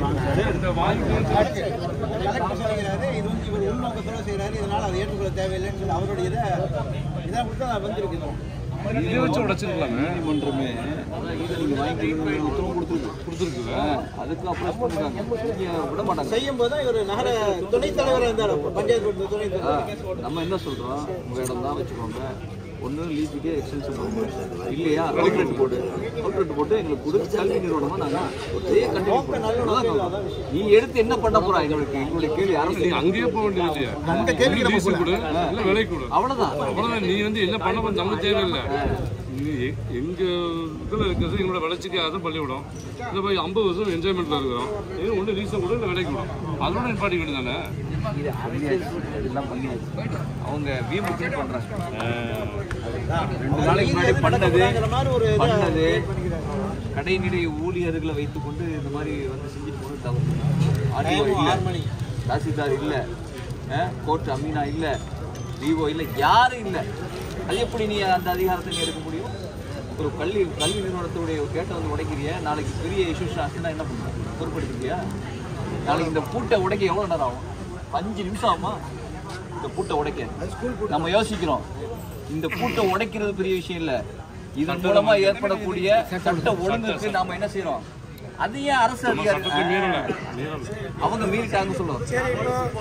கலெக்டர் சொல்லுகிறாரு இது வந்து இவர் உள்நோக்கத்தோட செய்கிறாரு இதனால அதை ஏற்றுக்கொள்ள தேவையில்லைன்னு சொல்லி அவருடைய இதை இதை விட்டு நான் வந்திருக்குது இதை வச்சு உடைச்சிருக்கலாங்க நீதிமன்றமே அதான் இதை நீங்க வாங்கிக்கணும் உத்தரவு கொடுத்துருக்கு கொடுத்துருக்கு அதுக்கு அப்ரோச் பண்ணிருக்காங்க இங்க விட மாட்டாங்க செய்யும் போது தான் இவர் நகர துணைத் தலைவராக இருந்தார் அப்போ பஞ்சாயத்து போர்டு துணைத் தலைவர் நம்ம என்ன சொல்றோம் உங்க இடம் தான் வச்சுக்கோங்க ஒன்று லீஸுக்கே எக்ஸ்டென்ஷன் பண்ணுவோம் இல்லையா அவுட்லெட் போட்டு அவுட்லெட் போட்டு எங்களுக்கு கொடு கல்வி நிறுவனமா நாங்க ஒரே கண்டினியூ பண்ணுவோம் நீ எடுத்து என்ன பண்ண போறா எங்களுக்கு எங்களுடைய கேள்வி அரசு நீ அங்கேயே போக வேண்டியது இல்லையா அந்த கேள்வி லீஸு கொடு இல்ல விலை கொடு அவ்வளவுதான் அவ்வளவுதான் நீ வந்து என்ன பண்ண போறது நமக்கு தேவையில்லை நீ எ- எங்க இதுல இருக்கிறது எங்களோட வளர்ச்சிக்கு அதுவும் பள்ளிவிடும் இதை போய் ஐம்பது வருஷம் என்ஜாய்மெண்ட்ல இருக்கிறோம் இது ஒன்று லீஸை கொடு இல்லை விலைக்கு விடும் அதோட நிப்பாட்டி வேண்டியதானே இது பண்ணியாச்சு எல்லாம் பண்ணியாச்சு அவங்க வீம்புக்கு பண்றாங்க ரெண்டு நாளைக்கு முன்னாடி பண்ணது மாதிரி ஒரு இதை பண்ணது கடைநிலை ஊழியர்களை வைத்துக்கொண்டு இந்த மாதிரி வந்து செஞ்சுட்டு போனது தவறு ஆர்டிஓ இல்ல மணி. தாசில்தார் இல்ல கோர்ட் அமீனா இல்ல விவோ இல்ல யாரும் இல்ல அது எப்படி நீ அந்த அதிகாரத்தை நீ எடுக்க முடியும் ஒரு கல்வி கல்வி நிறுவனத்துடைய கேட்டை வந்து உடைக்கிறிய நாளைக்கு பெரிய இஷ்யூஸ் ஆச்சுன்னா என்ன பண்ணுற பொறுப்படுத்துறியா நாளைக்கு இந்த பூட்டை உடைக்க எவ்வளோ நேரம் ஆகும் அஞ்சு நிமிஷம் ஆகுமா இந்த பூட்டை உடைக்க நம்ம யோசிக்கிறோம் இந்த பூட்டை உடைக்கிறது பெரிய விஷயம் இல்ல இதன் மூலமா ஏற்படக்கூடிய சட்ட ஒழுங்குக்கு நாம என்ன செய்யறோம் அது ஏன் அரசு அதிகாரி மீறல மீறல அவங்க மீறிட்டாங்க சொல்லுவோம் சரி இப்போ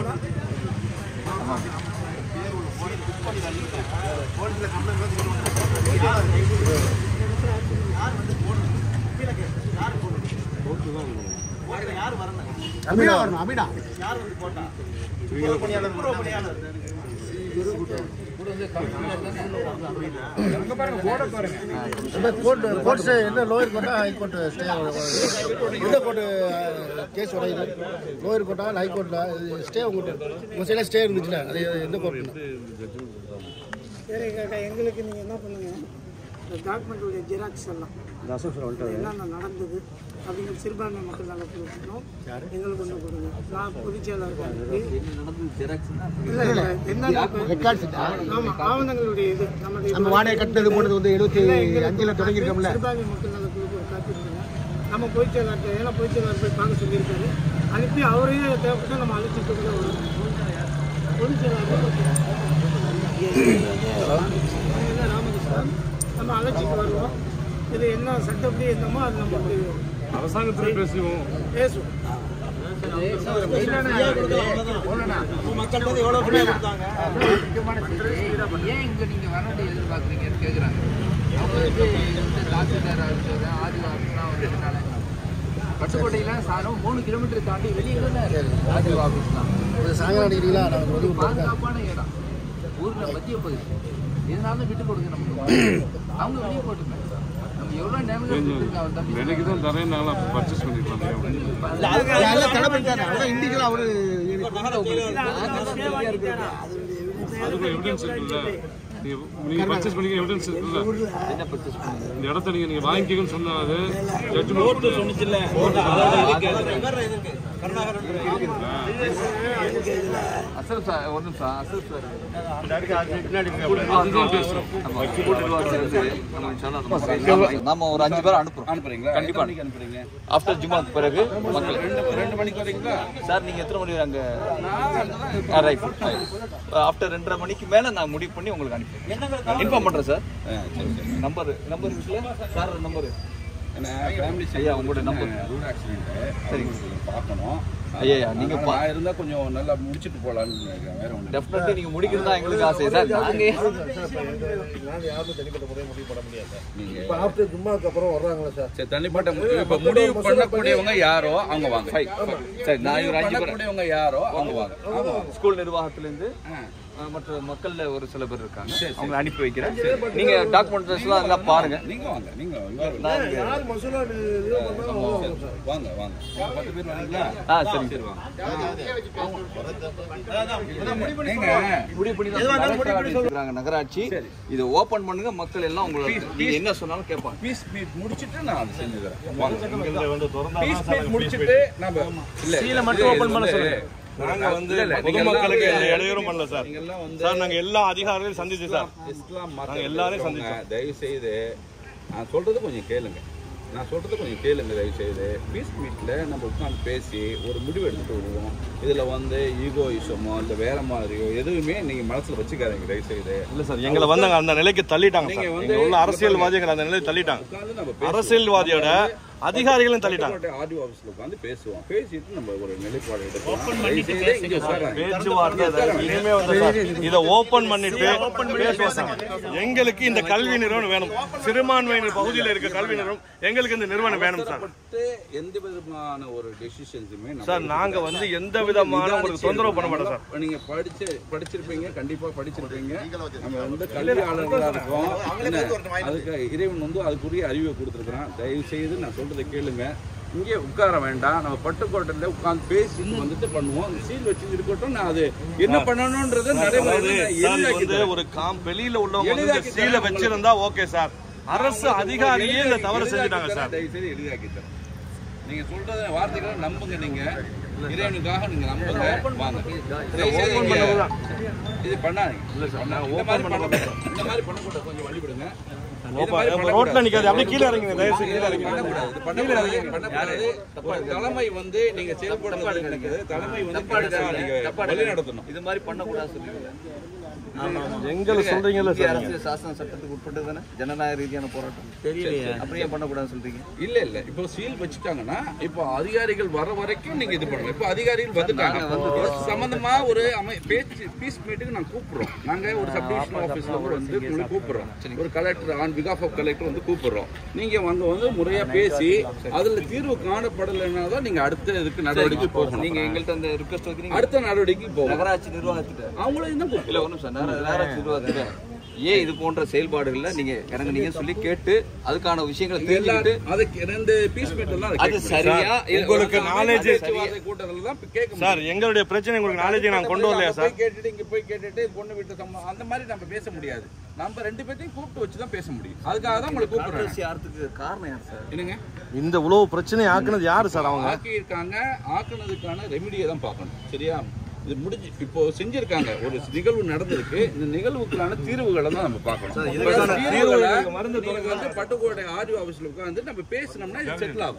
அமினா வரணும் அமினா யார் வந்து போட்டா துப்புரவு பணியாளர் துப்புரவு பணியாளர் கோர்ட் கோர்ட் ஸ்டே என்ன லோயர் கோர்ட்டா ஹை கோர்ட் ஸ்டே எந்த கோர்ட் கேஸ் உடையுது லோயர் கோர்ட்டா ஹை கோர்ட்டா ஸ்டே உங்கள்கிட்ட உங்கள் சைடில் ஸ்டே இருந்துச்சுல அது எந்த கோர்ட் சரி காக்கா எங்களுக்கு நீங்கள் என்ன பண்ணுங்க இந்த டாக்குமெண்ட்டுடைய ஜெராக்ஸ் எல்லாம் என்னென்ன நடந்தது அப்படிங்கிற சிறுபான்மை மக்கள் நல கொடுக்கணும் எங்களுக்கு ஒன்று கொடுங்க நான் பொதுச் செயலாளருக்கு என்ன நடந்தது ஜெராக்ஸ்னா இல்லை இல்லை என்னென்ன ரெக்கார்ட்ஸ் ஆமாம் ஆவணங்களுடைய இது நம்முடைய நம்ம வாடகை கட்டினது போனது வந்து எழுபத்தி அஞ்சில் தொடங்கியிருக்கோம்ல சிறுபான்மை மக்கள் நல குழுக்கு ஒரு காப்பி கொடுங்க நம்ம பொதுச் செயலாளர் ஏன்னா பொதுச் செயலாளர் போய் பார்க்க சொல்லியிருக்காரு அனுப்பி அவரையே தேவைப்பட்டு நம்ம அழைச்சிட்டு கூட வருவோம் பொதுச் செயலாளர் ராமகிருஷ்ணன் நம்ம அழைச்சிட்டு வருவோம் இது என்ன சட்டப்படி என்னமோ அது நமக்கு அரசாங்கத்தில் பேசுவோம் பேசுவோம் மக்கள் வந்து எவ்வளோ ஃப்ரீயாக கொடுத்தாங்க ஏன் இங்க நீங்க வரணும் எதிர்பார்க்குறீங்கன்னு கேக்குறாங்க பட்டுக்கோட்டையில சாரம் மூணு கிலோமீட்டர் தாண்டி வெளியே ஆர்டிஓ ஆஃபீஸ் தான் இது சாயங்காலம் அடிக்கிறீங்களா நாங்கள் வந்து பாதுகாப்பான இடம் ஊர்ல மத்திய பகுதி இதனால விட்டு கொடுங்க நமக்கு அவங்க வெளியே போட்டுமே நம்ம எவ்வளவு நேரம் கொடுத்துருக்காங்க தம்பி விலைக்கு தான் தரேன்னால பர்ச்சேஸ் பண்ணிக்கலாம் எல்லாம் தடை பண்ணிட்டாரு அதான் இண்டிவிஜுவலாக அவரு அதுக்கு எவிடன்ஸ் இருக்குல்ல நீங்க நீங்க பர்ச்சேஸ் பண்ணிக்க எவிடன்ஸ் இருக்குல்ல இந்த இடத்த நீங்க நீங்க வாங்கிக்கன்னு சொன்னாது ஜட்ஜ்மெண்ட் சொன்னிச்சுல அசல் சார் ஒரு நிமிஷம் அசல் சார் அதுதான் பேசுறோம் நாம ஒரு அஞ்சு பேர் அனுப்புறோம் அனுப்புறீங்களா கண்டிப்பா எத்தனை மணிக்கு அனுப்புறீங்க ஆஃப்டர் ஜுமாக்கு பிறகு மக்கள் ரெண்டு ரெண்டு மணிக்கு வரீங்களா சார் நீங்க எத்தனை மணி அங்க ரைட் ஆஃப்டர் ரெண்டரை மணிக்கு மேல நான் முடிவு பண்ணி உங்களுக்கு அனுப்பி இன்ஃபார்ம் பண்றேன் சார் ஆ, சரி சரி நம்பர் நம்பர் இருக்குல்ல சார் நம்பர் ஏன்னா ஃபேமிலி ஐயா, உங்களோட number. ரோட் ஆக்சிடென்ட் சரிங்க பார்க்கணும் ஐயா நீங்க அதனால நான் இருந்தா கொஞ்சம் நல்லா முடிச்சிட்டு போலாம்னு நினைக்கிறேன் வேற ஒண்ணு டெஃபினெட்லி நீங்க முடிக்கிறது எங்களுக்கு ஆசை சார் நாங்க நாங்கள் யாரும் தனிப்பட்ட முறையை முடிவு பண்ண முடியாது நீங்க இப்போ ஆஃப்டர் ஜும்மாக்கு அப்புறம் வர்றாங்களா சார் சரி தனிப்பட்ட மு- இப்ப முடிவு பண்ணக்கூடியவங்க யாரோ அவங்க வாங்க சரி நான் ஒரு அஞ்சு பேர் பண்ணக்கூடியவங்க யாரோ அவங்க வாங்க ஆமா ஸ்கூல் நிர்வாகத்துல இருந்து அஹ், மற்ற மக்கள்ல ஒரு சில பேர் இருக்காங்க அவங்களை அனுப்பி வைக்கிறேன் நீங்க டாக்குமெண்ட்ஸ் எல்லாம் அதெல்லாம் பாருங்க நீங்க வாங்க நீங்க வாங்க. நான் இங்க- யார் மசூலா இது பண்ணாலும் வாங்க வாங்க ஒரு பத்து பேர் வரீங்களா ஆ சரிங்க நீங்க முடிவு பண்ணி தான் இருக்கிறாங்க நகராட்சி இதை ஓபன் பண்ணுங்க மக்கள் எல்லாம் உங்களுக்கு நீங்க என்ன சொன்னாலும் கேட்பாங்க பீஸ் மீட் முடிச்சிட்டு நான் அதை செஞ்சு தரேன் வாங்க பீஸ் மீட் முடிச்சிட்டு நம்ம இல்ல சீல மட்டும் ஓபன் பண்ண சொல்லுங்க நாங்க வந்து இல்ல, இல்ல, நீங்க பொதுமக்களுக்கு எல்லாம் எந்த இடையூறும் பண்ணல சார் நீங்க எல்லாம் வந்து சார் நாங்க எல்லா அதிகாரிகளையும் சந்திச்சு சார் இஸ்லாம் நாங்க மதம் எல்லாரையும் இருக்கிறவங்க தயவு செய்து நான் சொல்றது கொஞ்சம் கேளுங்க நான் சொல்றது கொஞ்சம் கேளுங்க தயவு செய்து பீஸ் மீட்ல நம்ம உட்காந்து பேசி ஒரு முடிவு எடுத்துட்டு வருவோம் இதுல வந்து ஈகோயிசமோ இல்ல வேற மாதிரியோ எதுவுமே நீங்க மனசுல வச்சுக்காதீங்க தயவு செய்து இல்ல சார் எங்களை வந்து அங்க அந்த நிலைக்கு தள்ளிட்டாங்க நீங்க சார் வந்து இங்க உள்ள அரசியல்வாதிகள் அந்த நிலைக்கு தள்ளிட்டாங்க உட்கார்ந்து நம்ம பேசுவோம். அரசியல்வாதியோட அதிகாரிகளும் தள்ளிட்டாங்க ஆர்டிஓ ஆஃபீஸ்ல உட்காந்து பேசுவோம் பேசிட்டு நம்ம ஒரு நிலைப்பாடு எடுக்கலாம் தயவு செய்து இங்க உட்காருங்க. பேச்சுவார்த்தை அது இனிமே வந்து சார் இதை ஓபன் பண்ணிட்டு பேசுவோம் சார் எங்களுக்கு இந்த கல்வி நிறுவனம் வேணும் சிறுபான்மையினர் பகுதியில் இருக்க கல்வி நிறுவனம் எங்களுக்கு இந்த நிறுவனம் வேணும் சார் பட்டு எந்த விதமான ஒரு டெசிஷன்ஸுமே சார் நாங்க வந்து எந்த விதமான உங்களுக்கு தொந்தரவு பண்ண மாட்டோம் சார் நீங்க படிச்சு படிச்சிருப்பீங்க கண்டிப்பா படிச்சிருப்பீங்க நம்ம வந்து கல்வியாளர்களா இருக்கோம் என்ன, அதுக்கு இறைவன் வந்து அதுக்குரிய அறிவை கொடுத்துருக்கான் தயவு செய்து நான் சொல்றதை கேளுங்க இங்கே உட்கார வேண்டாம் நம்ம பட்டுக்கோட்டையில உட்கார்ந்து பேசிட்டு வந்துட்டு பண்ணுவோம் சீல் வச்சு இருக்கட்டும் நான் அது என்ன பண்ணணும்ன்றத அதாவது நடைமுறை சார் இது வந்து ஒரு காம் வெளியில உள்ளவங்க வந்து இந்த சீலை வச்சிருந்தா ஓகே சார் அரசு அதிகாரியே இந்த தவறு செஞ்சுட்டாங்க சார் தயவு செய்து எளிதாக்கி தரேன் நீங்க சொல்றத வார்த்தைகளை நம்புங்க நீங்க இறைவனுக்காக நீங்க நம்புங்க வாங்க தயவு செய்து இங்க இது பண்ணாதீங்க இல்ல சார் இந்த மாதிரி பண்ணக்கூடாது இந்த மாதிரி பண்ணக்கூடாது கொஞ்சம் வழி விடுங்க இது மாதிரி ரோட்ல பண்ணக்கூடாது. நிக்காது அப்படியே கீழே இறங்குங்க தயவு செய்து கீழே இறங்குங்க பண்ணக்கூடாது. இது பண்ணக்கூடாது. பண்ணக்கூடாது. ஒரு தலைமை வந்து நீங்க செயல்படுறது நினைக்கிறது தலைமை வந்து கரெக்டா நீங்க வழி நடத்தணும் இது மாதிரி பண்ணக்கூடாது சொல்லுவீங்க எங்களை சொல்றீங்கல்ல இந்திய சார் அரசியல் சாசன சட்டத்துக்கு உட்பட்டு தானே ஜனநாயக ரீதியான போராட்டம் தெரியலையே அப்புறம் ஏன் பண்ணக்கூடாதுன்னு சொல்றீங்க இல்ல இல்ல இப்போ சீல் வச்சுட்டாங்கன்னா இப்போ அதிகாரிகள் வர வரைக்கும் நீங்க இது பண்ணலாம் இப்போ அதிகாரிகள் வந்துட்டாங்க இது சம்பந்தமா ஒரு அமை பேச்சு பீஸ் மீட்டுக்கு நாங்க கூப்பிடுறோம் நாங்க ஒரு சப் டிவிஷனல் ஆபீஸ்ல கூட வந்து உங்களை கூப்பிடுறோம் ஒரு கலெக்டர் ஆன் பிகாஃப் ஆஃப் கலெக்டர் வந்து கூப்பிடுறோம் நீங்க அங்க வந்து முறையா பேசி அதுல தீர்வு காணப்படலைன்னா தான் நீங்க அடுத்த இதுக்கு நடவடிக்கை போகணும் நீங்க எங்கள்கிட்ட அந்த ரிக்வஸ்ட் வைக்கிறீங்க அடுத்த நடவடிக்கை போகணும் நகராட்சி நிர்வாகத்திட்ட அவங்களையும் தான் இல்ல கூப்பிடலாம் ஒண்ணும் சார் நகர- நகராட்சி நிர்வாகத்திட்ட ஏன் இது போன்ற செயல்பாடுகள்ல நீங்க இறங்குனீங்கன்னு சொல்லி கேட்டு அதுக்கான விஷயங்களை தெரிஞ்சுக்கிட்டு எல்லாரும் அதுக்கு ரெண்டு பீஸ் மீட் எல்லாம் அதை அது கேட்கணும். சரியா இல்ல- உங்களுக்கு knowledge- பேச்சுவார்த்தை கூட்டத்துல தான் கேட்க முடியும். சார் எங்களுடைய பிரச்சனை உங்களுக்கு நாலேஜ் நாங்க கொண்டு வரலையா அங்க சார் போய் கேட்டுட்டு இங்க போய் கேட்டுட்டு பொண்ணு வீட்டு சம்பந்தம் அந்த மாதிரி நம்ம பேச முடியாது நம்ம ரெண்டு பேர்த்தையும் கூப்பிட்டு வச்சு தான் பேச முடியும் அதுக்காக தான் உங்களை கூப்பிடுறேன் அரசு யாருக்கு காரணம் யார் சார் என்னங்க இந்த உழவு பிரச்சனை ஆக்குனது யாரு சார் அவங்க ஆக்கி இருக்காங்க ஆக்குனதுக்கான ரெமிடியை தான் பார்க்கணும் சரியா இது முடிஞ்சு இப்போ செஞ்சிருக்காங்க ஒரு நிகழ்வு நடந்திருக்கு இந்த நிகழ்வுக்கான தீர்வுகளை தான் நம்ம பார்க்கணும் இதுக்கான தீர்வுகளை தீர்வுகள் மருந்து நீங்க வந்து பட்டுக்கோட்டை ஆர்டிஓ ஆபீஸ்ல உட்கார்ந்து நம்ம பேசினோம்னா இது செட்டில் ஆகும்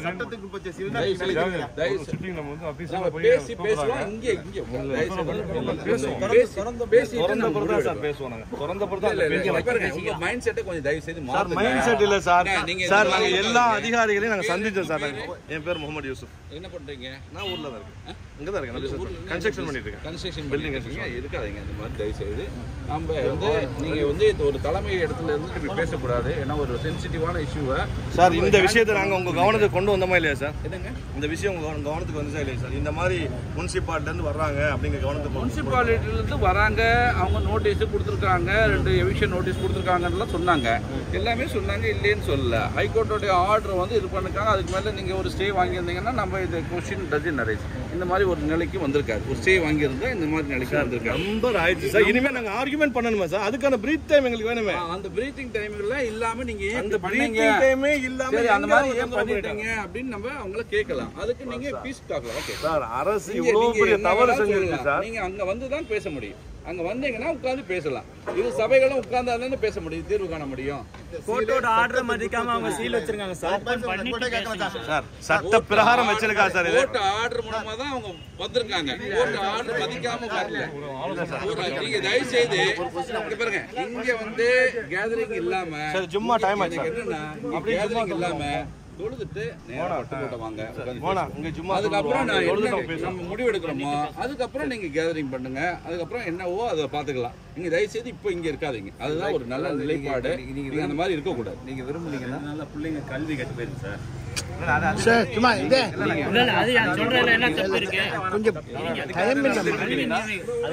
தயவு செய்து- தயவு செய்து நம்ம பேசி பேசுவோம் இங்க இங்க தயவு செய்து பேசுவோம் பேசி பேசிட்டு திறந்த நம்ம பொறுத்தா முடிவு சார் பேசுவோம் நாங்க திறந்த பொறுத்தா இல்ல, இல்ல, பேச்சு இல்ல, பாருங்க, உங்க மைண்ட் செட்டை கொஞ்சம் தயவு செய்து சார் மாத்துங்க. மைண்ட் செட் இல்ல சார் அண்ணா, நீங்க சார் இந்த நாங்க மாதிரி எல்லா பண்ணாதீங்க. அதிகாரிகளையும் நாங்க சந்திச்சோம் சார் நாங்க. என் பேர் முகமது யூசுப் என்ன பண்றீங்க நான் ஊர்ல தான் இருக்கேன் இங்க தான் இருக்கேன் நபி சார் கன்ஸ்ட்ரக்ஷன் Construction பண்ணிட்டு இருக்கேன். கன்ஸ்ட்ரக்ஷன் Building பில்டிங் இருக்காதீங்க இந்த மாதிரி தயவு செய்து நம்ம வந்து நீங்க வந்து இது ஒரு தலைமை இடத்துல இருந்து இப்படி பேசக்கூடாது ஏன்னா ஒரு சென்சிட்டிவான இஷ்யூவை சார் இந்த விஷயத்தை நாங்க உங்க கவனத்துக்கு கொண்டு வந்தோமா இல்லையா சார் இந்த விஷயம் உங்க கவன- கவனத்துக்கு வந்துச்சா இல்லையா சார் இந்த மாதிரி முனிசிபாலிட்டி இருந்து வர்றாங்க அப்படிங்கிற கவனத்துக்கு கொண்டு வந்தோமா? முனிசிபாலிட்டிலேருந்து வராங்க அவங்க நோட்டீஸ் கொடுத்துருக்காங்க ரெண்டு எவிக்ஷன் நோட்டீஸ் கொடுத்துருக்காங்கலாம் சொன்னாங்க எல்லாமே சொன்னாங்க இல்லைன்னு சொல்லல ஹைகோர்ட்டோடைய ஆர்டர் வந்து இது பண்ணிருக்காங்க அதுக்கு மேலே நீங்கள் ஒரு ஸ்டே வாங்கியிருந்தீங்கன்னா நம்ம இது கொஸ்டின் டஜன் நரேஜ் இந்த மாதிரி ஒரு நிலைக்கு வந்திருக்காரு ஒரு ஸ்டே வாங்கியிருந்தா இந்த மாதிரி நிலைக்கு வந்திருக்காரு நம்பர் ஆயிடுச்சு சார் இனிமே நாங்க ஆர்குமெண்ட் பண்ணணுமா சார் அதுக்கான பிரீத் டைம் எங்களுக்கு வேணுமே ஆ, அந்த பிரீத்திங் டைம்லாம் இல்லாம நீங்க ஏன் அந்த இப்படி பண்ணீங்க breathing time ஏ இல்லாம சரி அந்த எங்க மாதிரி அவங்க ஏன் தொந்தரவு பண்ணிட்டீங்க அப்படின்னு நம்ம அவங்கள கேட்கலாம் அதுக்கு நீங்க பீஸ் டாக்கலாம் ஓகே சார் அரசு நீங்க- இவ்வளவு நீங்க பெரிய என்ன தவறு வேணாலும் செஞ்சிருக்கு சொல்லலாம். சார் நீங்க அங்க வந்து தான் பேச முடியும் அங்க வந்தீங்கன்னா உட்கார்ந்து பேசலாம் இது சபைகளும் உட்கார்ந்தா தானே பேச முடியும் தீர்வு காண முடியும் கோர்ட்டோட ஆர்டர் மதிக்காம அவங்க சீல் வச்சிருக்காங்க சார் சார் சட்ட பிரகாரம் வச்சிருக்கா சார் இது கோர்ட் ஆர்டர் மூலமா தான் அவங்க வந்திருக்காங்க கோர்ட் ஆர்டர் மதிக்காம வரல ஒரு- நீங்க தயவு செய்து இங்க பாருங்க இங்க வந்து கேதரிங் இல்லாம சார் ஜும்மா டைம் ஆச்சு எனக்கு சார் என்னன்னா கேதரிங் இல்லாம தொழுதுட்டு நேரா பட்டு போட்ட வாங்க உட்கார்ந்து போனா பேசுவோம். இங்க ஜும்மா அதுக்கப்புறம் நான் தொழுதுட்டு என்ன பேசுவோம். நம்ம முடிவு எடுக்கிறோமோ அதுக்கப்புறம் நீங்க கேதரிங் பண்ணுங்க அதுக்கப்புறம் என்னவோ அதை பாத்துக்கலாம் நீங்க தயவு செய்து இப்போ இங்க இருக்காதீங்க அதுதான் ஒரு நல்ல நிலைப்பாடு நீங்க அந்த மாதிரி இருக்க கூடாது நீங்க விரும்புனீங்கன்னா நல்ல பிள்ளைங்க கல்வி கட்டு போயிருக்கு சார் சார் சும்மா இதே அது சொல்றதுல என்ன தப்பு இருக்கு கொஞ்சம் டைம் இல்லை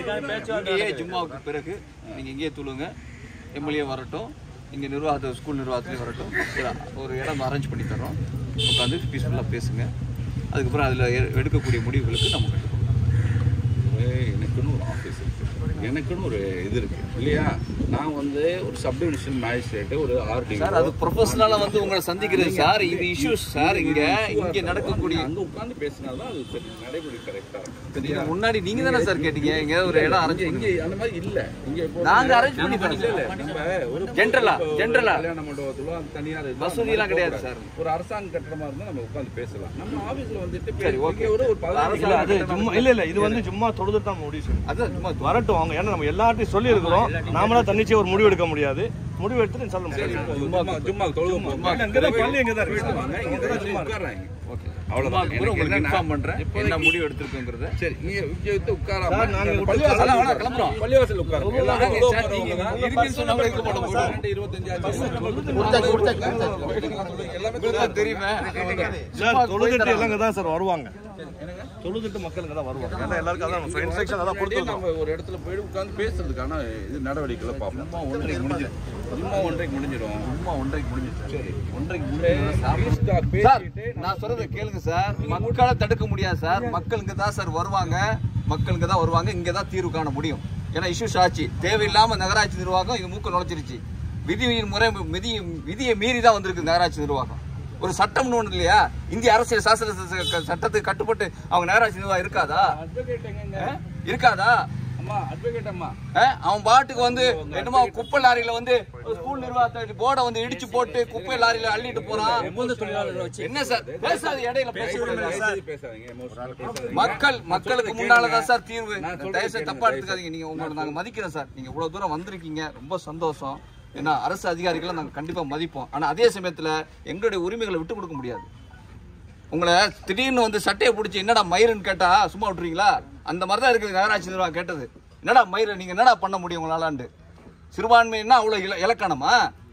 இங்கேயே ஜும்மாவுக்கு பிறகு நீங்க இங்கேயே துளுங்க எம்எல்ஏ வரட்டும் இங்க நிர்வாகத்தை ஸ்கூல் நிர்வாகத்துலேயும் வரட்டும் ஒரு- ஒரு இடம் அரேஞ்ச் பண்ணி தர்றோம் உட்காந்து பீஸ்ஃபுல்லாக பேசுங்க அதுக்கப்புறம் அதில் எடுக்கக்கூடிய முடிவுகளுக்கு நம்ம கட்டுப்போம் ஏய், எனக்குன்னு ஒரு ஆஃபீஸ் இருக்கு எனக்குன்னு ஒரு இது இருக்கு இல்லையா நான் வந்து ஒரு சப் டிவிஷன் மேஜிஸ்ட்ரேட் ஒரு ஆர்டி சார் அது ப்ரொஃபஷனலாக வந்து உங்களை சந்திக்கிறது சார் இது இஷ்யூஸ் சார் இங்க இங்க நடக்கக்கூடிய அங்க உட்கார்ந்து பேசினாதான் அது சரி நடைமுறை கரெக்டா இருக்கும் இதுக்கு முன்னாடி நீங்க தானே சார் கேட்டீங்க இங்க ஒரு இடம் அரேஞ்ச் இங்க பண்ணுங்க அந்த மாதிரி இல்ல இங்க இப்போ நாங்க arrange பண்ணி இல்ல, இல்ல, நம்ம ஒரு General ஆ, இப்போ ஒரு general ஆ. கல்யாண மண்டபத்திலோ அந்த தனியார் இதுல வசதி எல்லாம் அந்த மாதிரி கிடையாது போகக்கூடாது. ஒரு அரசாங்க கட்டடமா இருந்தா நம்ம உட்கார்ந்து பேசலாம் நம்ம ஆபீஸ்ல வந்துட்டு சரி, இங்க okay. ஒரு ஒரு பதினஞ்சு இல்ல அது கிலோமீட்டர் ஜும்மா இல்ல இல்ல இது வந்து ஜும்மா தொழுதுட்டு தான் முடிவு செய்யணும். அதான் சும்மா வரட்டும் அவங்க ஏன்னா நம்ம எல்லார்ட்டையும் சொல்லி இருக்கிறோம் நாமளா தன்னிச்சையா ஒரு முடிவு எடுக்க முடியாது முடிவு எடுத்துட்டு சொல்ல முடியாது ஜும்மா ஜும்மா தொழுது ஜும்மா இங்கதான் பள்ளி இங்கதான் இருக்கு. வாங்க இங்க தான் சும்மா உட்கார்றாங்க ஓகே அவ்வளவுதான். உங்களுக்கு எனக்கு உங்களுக்கு என்னன்னா, இன்ஃபார்ம் பண்றேன் இப்போதைக்கு- என்ன முடிவு எடுத்திருக்கோங்கிறத சரி இங்க இங்க வந்து உட்காராம சார், நாங்க இந்த விட்டு பள்ளிவாசல் அதான் வேணா, கிளம்புறோம். பள்ளிவாசல் உட்காருங்க எல்லாரும் வாங்க, உள்ள சார், நீங்க உட்காருவாங்க. இருக்குன்னு சொன்னாங்க, இருக்க மாட்டோம். பன்னெண்டு, இருபத்தஞ்சு ஆச்சு. கொடுத்தாச்சு, கொடுத்தாச்சு. எல்லாமே உங்களுக்கு தெரியுமே சார் தொழுதுட்டு எல்லாம் இங்க தான் சார் வருவாங்க தொழுதுட்டு மக்கள் இங்க தான் வருவாங்க ஏன்னா எல்லாருக்கும் அதான் நம்ம இன்ஸ்ட்ரக்ஷன் அதான் அப்படியே கொடுத்துருக்கோம் நம்ம ஒரு இடத்துல போய் உட்கார்ந்து பேசுறதுக்கான இது நடவடிக்கைகளை பார்ப்போம் சும்மா ஒன்றைக்கு முடிஞ்சிடும் சும்மா ஒன்றைக்கு முடிஞ்சிடும் சும்மா ஒன்றைக்கு முடிஞ்சிச்சு சரி ஒன்றைக்கு முடிஞ்சு சார் சார் நான் சொல்றதை கேளுங்க சார் மக்களை தடுக்க முடியாது சார் மக்கள் இங்க தான் சார் வருவாங்க மக்கள் இங்க தான் வருவாங்க இங்க தான் தீர்வு காண முடியும் ஏன்னா இஷ்யூஸ் ஆச்சு தேவையில்லாம நகராட்சி நிர்வாகம் இங்க மூக்க நுழைச்சிருச்சு விதியின் முறை விதி விதியை மீறி தான் வந்திருக்கு நகராட்சி நிர்வாகம் ஒரு சட்டம்னு ஒண்ணு இல்லையா இந்திய அரசியல் சாசன ச- ச- சட்டத்துக்கு கட்டுப்பட்டு அவங்க நகராட்சி நிர்வாகம் இருக்காதா அட்வொகேட் எங்க ஆ? இருக்காதா அம்மா அட்வொகேட் அம்மா ஆ? அவன் பாட்டுக்கு வந்து என்னமோ குப்பை லாரியில வந்து ஸ்கூல் நிர்வாகத்தை போர்டை வந்து இடிச்சு போட்டு குப்பை லாரியில அள்ளிட்டு போறான் என்ன சார் பேசாது இடையில பேசக்கூடாது தயவுசெய்து பேசாதீங்க emotional பேசாதீங்க. மக்கள் மக்களுக்கு முன்னாலதான் சார் தீர்வு நான் சொல்றது தயவுசெய்து கேளுங்க, தப்பா எடுத்துக்காதீங்க நீங்க உங்களை நாங்க மதிக்கிறோம் சார் நீங்க இவ்வளவு தூரம் வந்திருக்கீங்க ரொம்ப சந்தோஷம் ஏன்னா அரசு அதிகாரிகளை நாங்க கண்டிப்பா மதிப்போம் ஆனா அதே சமயத்துல எங்களுடைய உரிமைகளை விட்டு கொடுக்க முடியாது உங்களை திடீர்னு வந்து சட்டையை பிடிச்சி என்னடா மயிருன்னு கேட்டா சும்மா விட்டுறீங்களா அந்த மாதிரி தான் இருக்குது நகராட்சி நிர்வாகம் கேட்டது என்னடா மயிறு நீங்க என்னடா பண்ண முடியும் உங்களாலாண்டு சிறுபான்மைன்னா அவ்வளவு இல- இலக்கணமா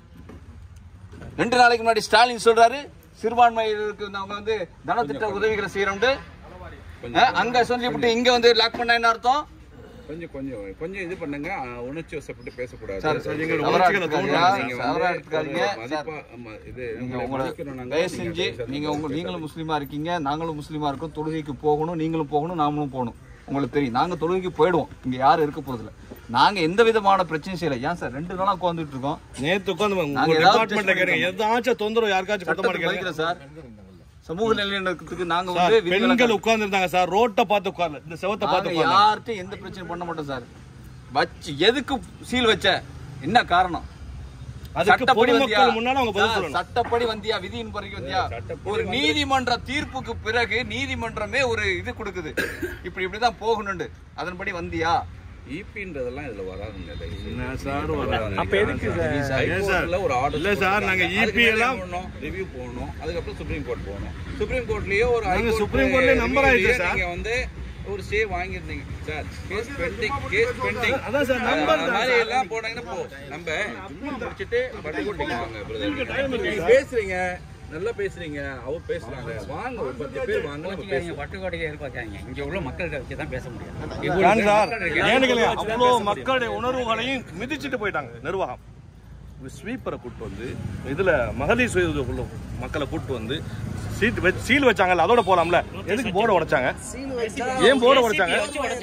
ரெண்டு நாளைக்கு முன்னாடி ஸ்டாலின் சொல்றாரு சிறுபான்மையினருக்கு நாங்க வந்து தனத்திட்ட உதவிகளை செய்யறோம்னு அங்க சொல்லிவிட்டு இங்க வந்து லாக் பண்ண என்ன அர்த்தம் கொஞ்சம் கொஞ்சம் கொஞ்சம் இது பண்ணுங்க அஹ், உணர்ச்சி வசப்பட்டு பேசக்கூடாது சார், சார், நீங்க நீங்க தவறா உணர்ச்சிகளை எடுத்துக்காதீங்க. தூண்டாதீங்க. நீங்க வந்து தவறா எடுத்துக்காதீங்க. ஒரு மதிப்பா, ஆமா, இது நீங்க உங்களை உங்களை மதிக்கிறோம் நாங்க. தயவு நீங்க செஞ்சு பேசாதீங்க, நீங்க உங்க பேசாதீங்க. நீங்களும் முஸ்லீமா இருக்கீங்க நாங்களும் முஸ்லீமா இருக்கோம் தொழுகைக்கு போகணும் நீங்களும் போகணும் நாமளும் போகணும் உங்களுக்கு தெரியும் நாங்க தொழுகைக்கு போயிடுவோம் இங்க யாரும் இருக்க போறதில்ல நாங்க எந்த விதமான பிரச்சனையும் செய்யல ஏன் சார் ரெண்டு நாளா உட்காந்துட்டு இருக்கோம் நேத்து உட்காந்து நாங்க உங்க ஏதாவது டிபார்ட்மெண்ட்ல test கேளுங்க ஏதாச்சும் தொந்தரவு யாருக்காச்சும் குத்த சட்டத்துக்கு மாட்டேங்க மதிக்கிறோம் சார் சமூக நல்லிணக்கத்துக்கு நாங்க சார் வந்து விதிவிலக்கு- பெண்கள் உட்கார்ந்து இருந்தாங்க சார் ரோட்டை பார்த்து உட்கார்ல இந்த செவத்தை பார்த்து நாங்க உட்கார்ல யார்கிட்டயும் எந்த பிரச்சனையும் பண்ண மாட்டோம் சார் வச்சு எதுக்கு சீல் வச்ச என்ன காரணம் அதுக்கு சட்டப்படி வந்தியா? பொதுமக்கள் முன்னால அவங்க பதில் சார், சொல்லணும் சட்டப்படி வந்தியா விதியின் பிறகு வந்தியா ஒரு நீதிமன்ற தீர்ப்புக்கு பிறகு நீதிமன்றமே ஒரு இது கொடுக்குது இப்படி இப்படிதான் போகணும்னு அதன்படி வந்தியா ஈபின்றதெல்லாம் இதுல வராதுங்க தயவு செய்து. என்ன சார் வராது? அப்ப எதுக்கு சார் ஏன் சார்? ஹைகோர்ட்ல ஒரு ஆர்டர் இல்ல சார், நாங்க EP எல்லாம் ரிவ்யூ போகணும் அதுக்கப்புறம் சுப்ரீம் கோர்ட் போகணும் சுப்ரீம் கோர்ட்லயே ஒரு நாங்க ஹைகோர்ட் சுப்ரீம் கோர்ட்லயே number ஆயிடுச்சு review-லயே சார். நீங்க வந்து ஒரு ஸ்டே வாங்கியிருந்தீங்க sir case pending case pending அதான் சார், number தான் மாதிரி சார். எல்லாம் போனாங்கன்னா போ நம்ம சும்மா முடிச்சிட்டு பட்டுக்கோட்டைக்கு வாங்க பிரதர் நீங்க பேசுறீங்க நல்லா பேசுறீங்க அவர் பேசுறாங்க வாங்க ஒரு பத்து பேர் வாங்க நம்ம பேசுவோம் பட்டுக்கோட்டைக்கு எதிர்பார்க்காங்க இங்க உள்ள மக்கள்கிட்ட வச்சு தான் பேச முடியும் ஏன் சார் ஏன்னு கேளுங்க அவ்வளோ மக்களுடைய உணர்வுகளையும் மிதிச்சிட்டு போயிட்டாங்க நிர்வாகம் ஸ்வீப்பரை கூட்டு வந்து இதுல மகளிர் சுய உதவி குழு மக்களை கூட்டு வந்து சீட் வச்சு சீல் வச்சாங்கல்ல அதோட போலாம்ல எதுக்கு போர்டை உடைச்சாங்க ஏன் போர்டை உடைச்சாங்க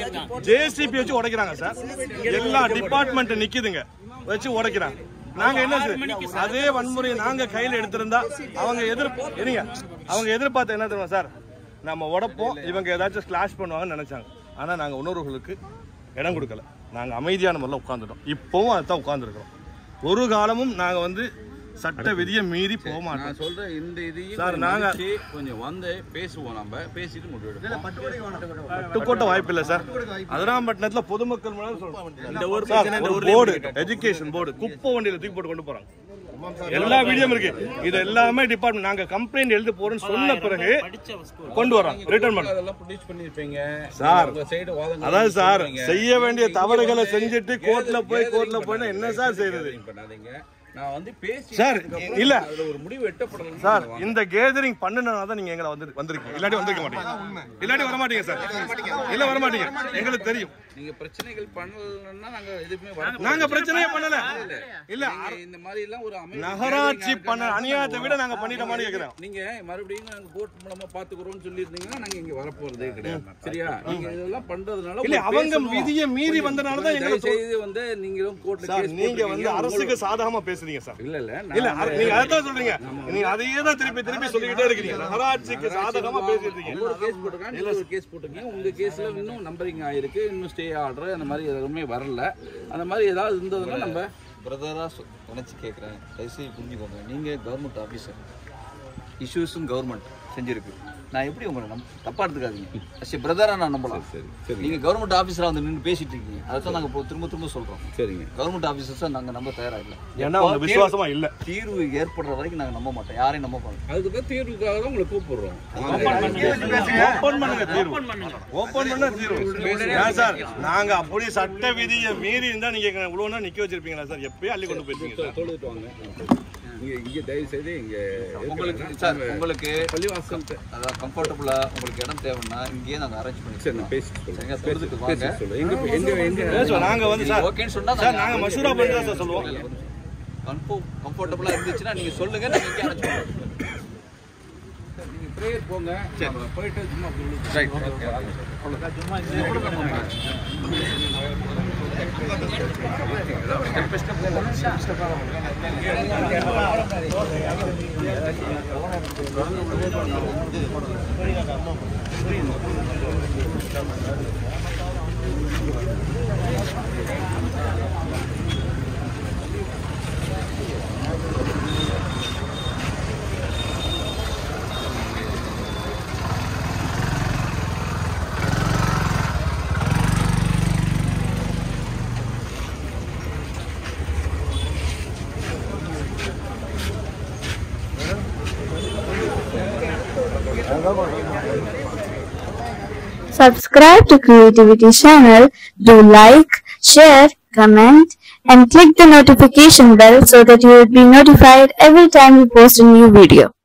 ஜேசிபி வச்சு உடைக்கிறாங்க சார் எல்லா டிபார்ட்மெண்ட் நிக்குதுங்க வச்சு உடைக்கிறாங்க நாங்க என்ன சார் அதே வன்முறையை நாங்க கையில எடுத்திருந்தா அவங்க எதிர் இருங்க அவங்க எதிர்பார்த்த என்ன தெரியுமா சார் நம்ம உடைப்போம் இவங்க ஏதாச்சும் ஸ்லாஷ் பண்ணுவாங்கன்னு நினைச்சாங்க ஆனா நாங்க உணர்வுகளுக்கு இடம் கொடுக்கல நாங்க அமைதியான முறையில் உட்காந்துட்டோம் இப்பவும் அதான் உட்காந்துருக்கிறோம் ஒரு காலமும் நாங்க வந்து சட்ட விதியை மீறி போக மாட்டோம் நான் சொல்றேன் இந்த இதையும் சார், கொஞ்சம் நாங்க- மதிச்சு கொஞ்சம் வந்து பேசுவோம் நம்ம பேசிட்டு முடிவெடுப்போம் பட்டுக்கோட்டை வாய்ப்பு இல்லை சார் அதிராம்பட்டினத்துல பொதுமக்கள் மூலம் சொல்றோம். இந்த ஒரு சார், பிரச்சனை இந்த ஒரு ஊர்லயே போர்டு இருக்கு. எஜுகேஷன் போர்டு குப்பை வண்டியில தூக்கி போட்டு கொண்டு போறாங்க எல்லா வீடியோவும் இருக்கு இது எல்லாமே டிபார்ட்மெண்ட் நாங்க கம்ப்ளைண்ட் எழுத போறோம்னு சொன்ன பிறகு கொண்டு வரோம் ரிட்டர்ன் பண்ண அதெல்லாம் ப்ரொடியூஸ் பண்ணிருப்பீங்க சார் உங்க சைடு வாதங்கள் அதாவது சார் சொல்றீங்க. செய்ய வேண்டிய இங்க தவறுகளை வந்து செஞ்சுட்டு கோர்ட்ல போய் gathering கோர்ட்ல போய் என்ன சார் செய்யறது gathering பண்ணாதீங்க நான் வந்து பேசி சார், இல்ல. அதுல ஒரு முடிவு எட்டப்படணும் சார் இந்த கேதரிங் பண்ணுனதுனால தான் நீங்க எங்களை வந்து வந்திருக்கீங்க இல்லாட்டி வந்திருக்க மாட்டீங்க இல்லாட்டி வர மாட்டீங்க சார் இல்ல வர மாட்டீங்க எங்களுக்கு தெரியும் நீங்க பிரச்சனைகள் பண்ணலன்னா நாங்க எதுவுமே வர நாங்க பிரச்சனையே பண்ணல இல்ல நீங்க இந்த மாதிரி எல்லாம் ஒரு அமைதி நகராட்சி gathering பண்ண ஆ அநியாயத்தை விட நாங்க பண்ணிட்டோமான்னு கேக்குறோம் நீங்க மறுபடியும் நாங்க கோர்ட் மூலமா பாத்துக்கிறோம்னு சொல்லியிருந்தீங்கன்னா நாங்க இங்க வர போறதே கிடையாது சரியா நீங்க இதெல்லாம் பண்றதுனால இல்ல உங்களுக்கு அவங்க பேசணும். விதியை மீறி வந்தனால தான் தயவு எங்களுக்கு செய்து வந்து நீங்களும் கோர்ட்ல சார் கேஸ் நீங்க வந்து அரசுக்கு சாதகமா பேசுறீங்க சார் இல்ல இல்ல இல்ல அர- நீங்க அதான் சொல்றீங்க நீங்க அதையே தான் திருப்பி திருப்பி சொல்லிக்கிட்டே இருக்கீங்க நகராட்சிக்கு சாதகமா பேசிட்டு இருக்கீங்க ஒரு கேஸ் போட்டிருக்காங்க நீங்க ஒரு கேஸ் போட்டிருக்கீங்க உங்க கேஸ்ல இன்னும் நம்பரிங் ஆயிருக்கு இன்னும் ஸ்டே ஆர்டர் அந்த மாதிரி எதுவுமே வரல அந்த மாதிரி ஏதாவது இருந்ததுன்னா நம்ம பிரதரா நினச்சி கேட்குறேன் தயவுசெய்து புரிஞ்சுக்கோங்க நீங்கள் கவர்மெண்ட் ஆஃபீஸர் இஷ்யூஸும் கவர்மெண்ட் செஞ்சிருக்கு நான் எப்படி உங்களை நம்ப தப்பா எடுத்துக்காதீங்க சரி பிரதரா நான் நம்பலாம் சரி நீங்க கவர்மெண்ட் ஆஃபீஸரா வந்து நின்று பேசிட்டு இருக்கீங்க அதை தான் நாங்க இப்போ திரும்ப திரும்ப சொல்றோம் சரிங்க கவர்மெண்ட் ஆஃபீஸர்ஸா நாங்க நம்ப தயாரா இல்ல ஏன்னா அவங்க எப்போ விசுவாசமா இல்ல தீர்வு ஏற்படுற வரைக்கும் நாங்க நம்ப மாட்டோம் யாரையும் நம்ப மாட்டோம் அதுக்கு தான் தீர்வுக்காக தான் உங்களை கூப்பிடுறோம் ஓபன் பண்ணுங்க தீர்வு ஓபன் பண்ண தீர்வு ஏன் சார் நாங்க அப்படி சட்ட விதியை மீறி இருந்தா நீங்க எங்களை இவ்வளவு நேரம் நிக்க வச்சிருப்பீங்களா சார் எப்பயும் அள்ளி கொண்டு போயிருப்பீங்க சார் தொழுதுட்டு வாங்க இங்க இங்க தயவு செய்து இங்க உங்களுக்கு சார் உங்களுக்கு பள்ளிவாசல் அதான் கம்ஃபர்டபுளா உங்களுக்கு இடம் தேவைன்னா இங்கேயே நாங்க அரேஞ்ச் பண்ணி சரி நான் பேசிட்டு சொல்றேன். சரிங்க பேசி- தொழுதுட்டு பேசி வாங்க சொல்றேன். எங்க எங்க எங்க பேசுவோம் நாங்க வந்து சார் ஓகேன்னு சொன்னா சார் நாங்க மசூரா பண்ணி தான் சார் சொல்லுவோம் கன்ஃபார்ம் கம்ஃபர்டபுளா இருந்துச்சுன்னா நீங்க சொல்லுங்க நாங்க இங்கே அரேஞ்ச் பண்ணுவோம் நீங்க பிரேயர் போங்க நம்ம போயிட்டு சும்மா Subscribe to Creativity channel, do like, share, comment and click the notification bell so that you will be notified every time we post a new video.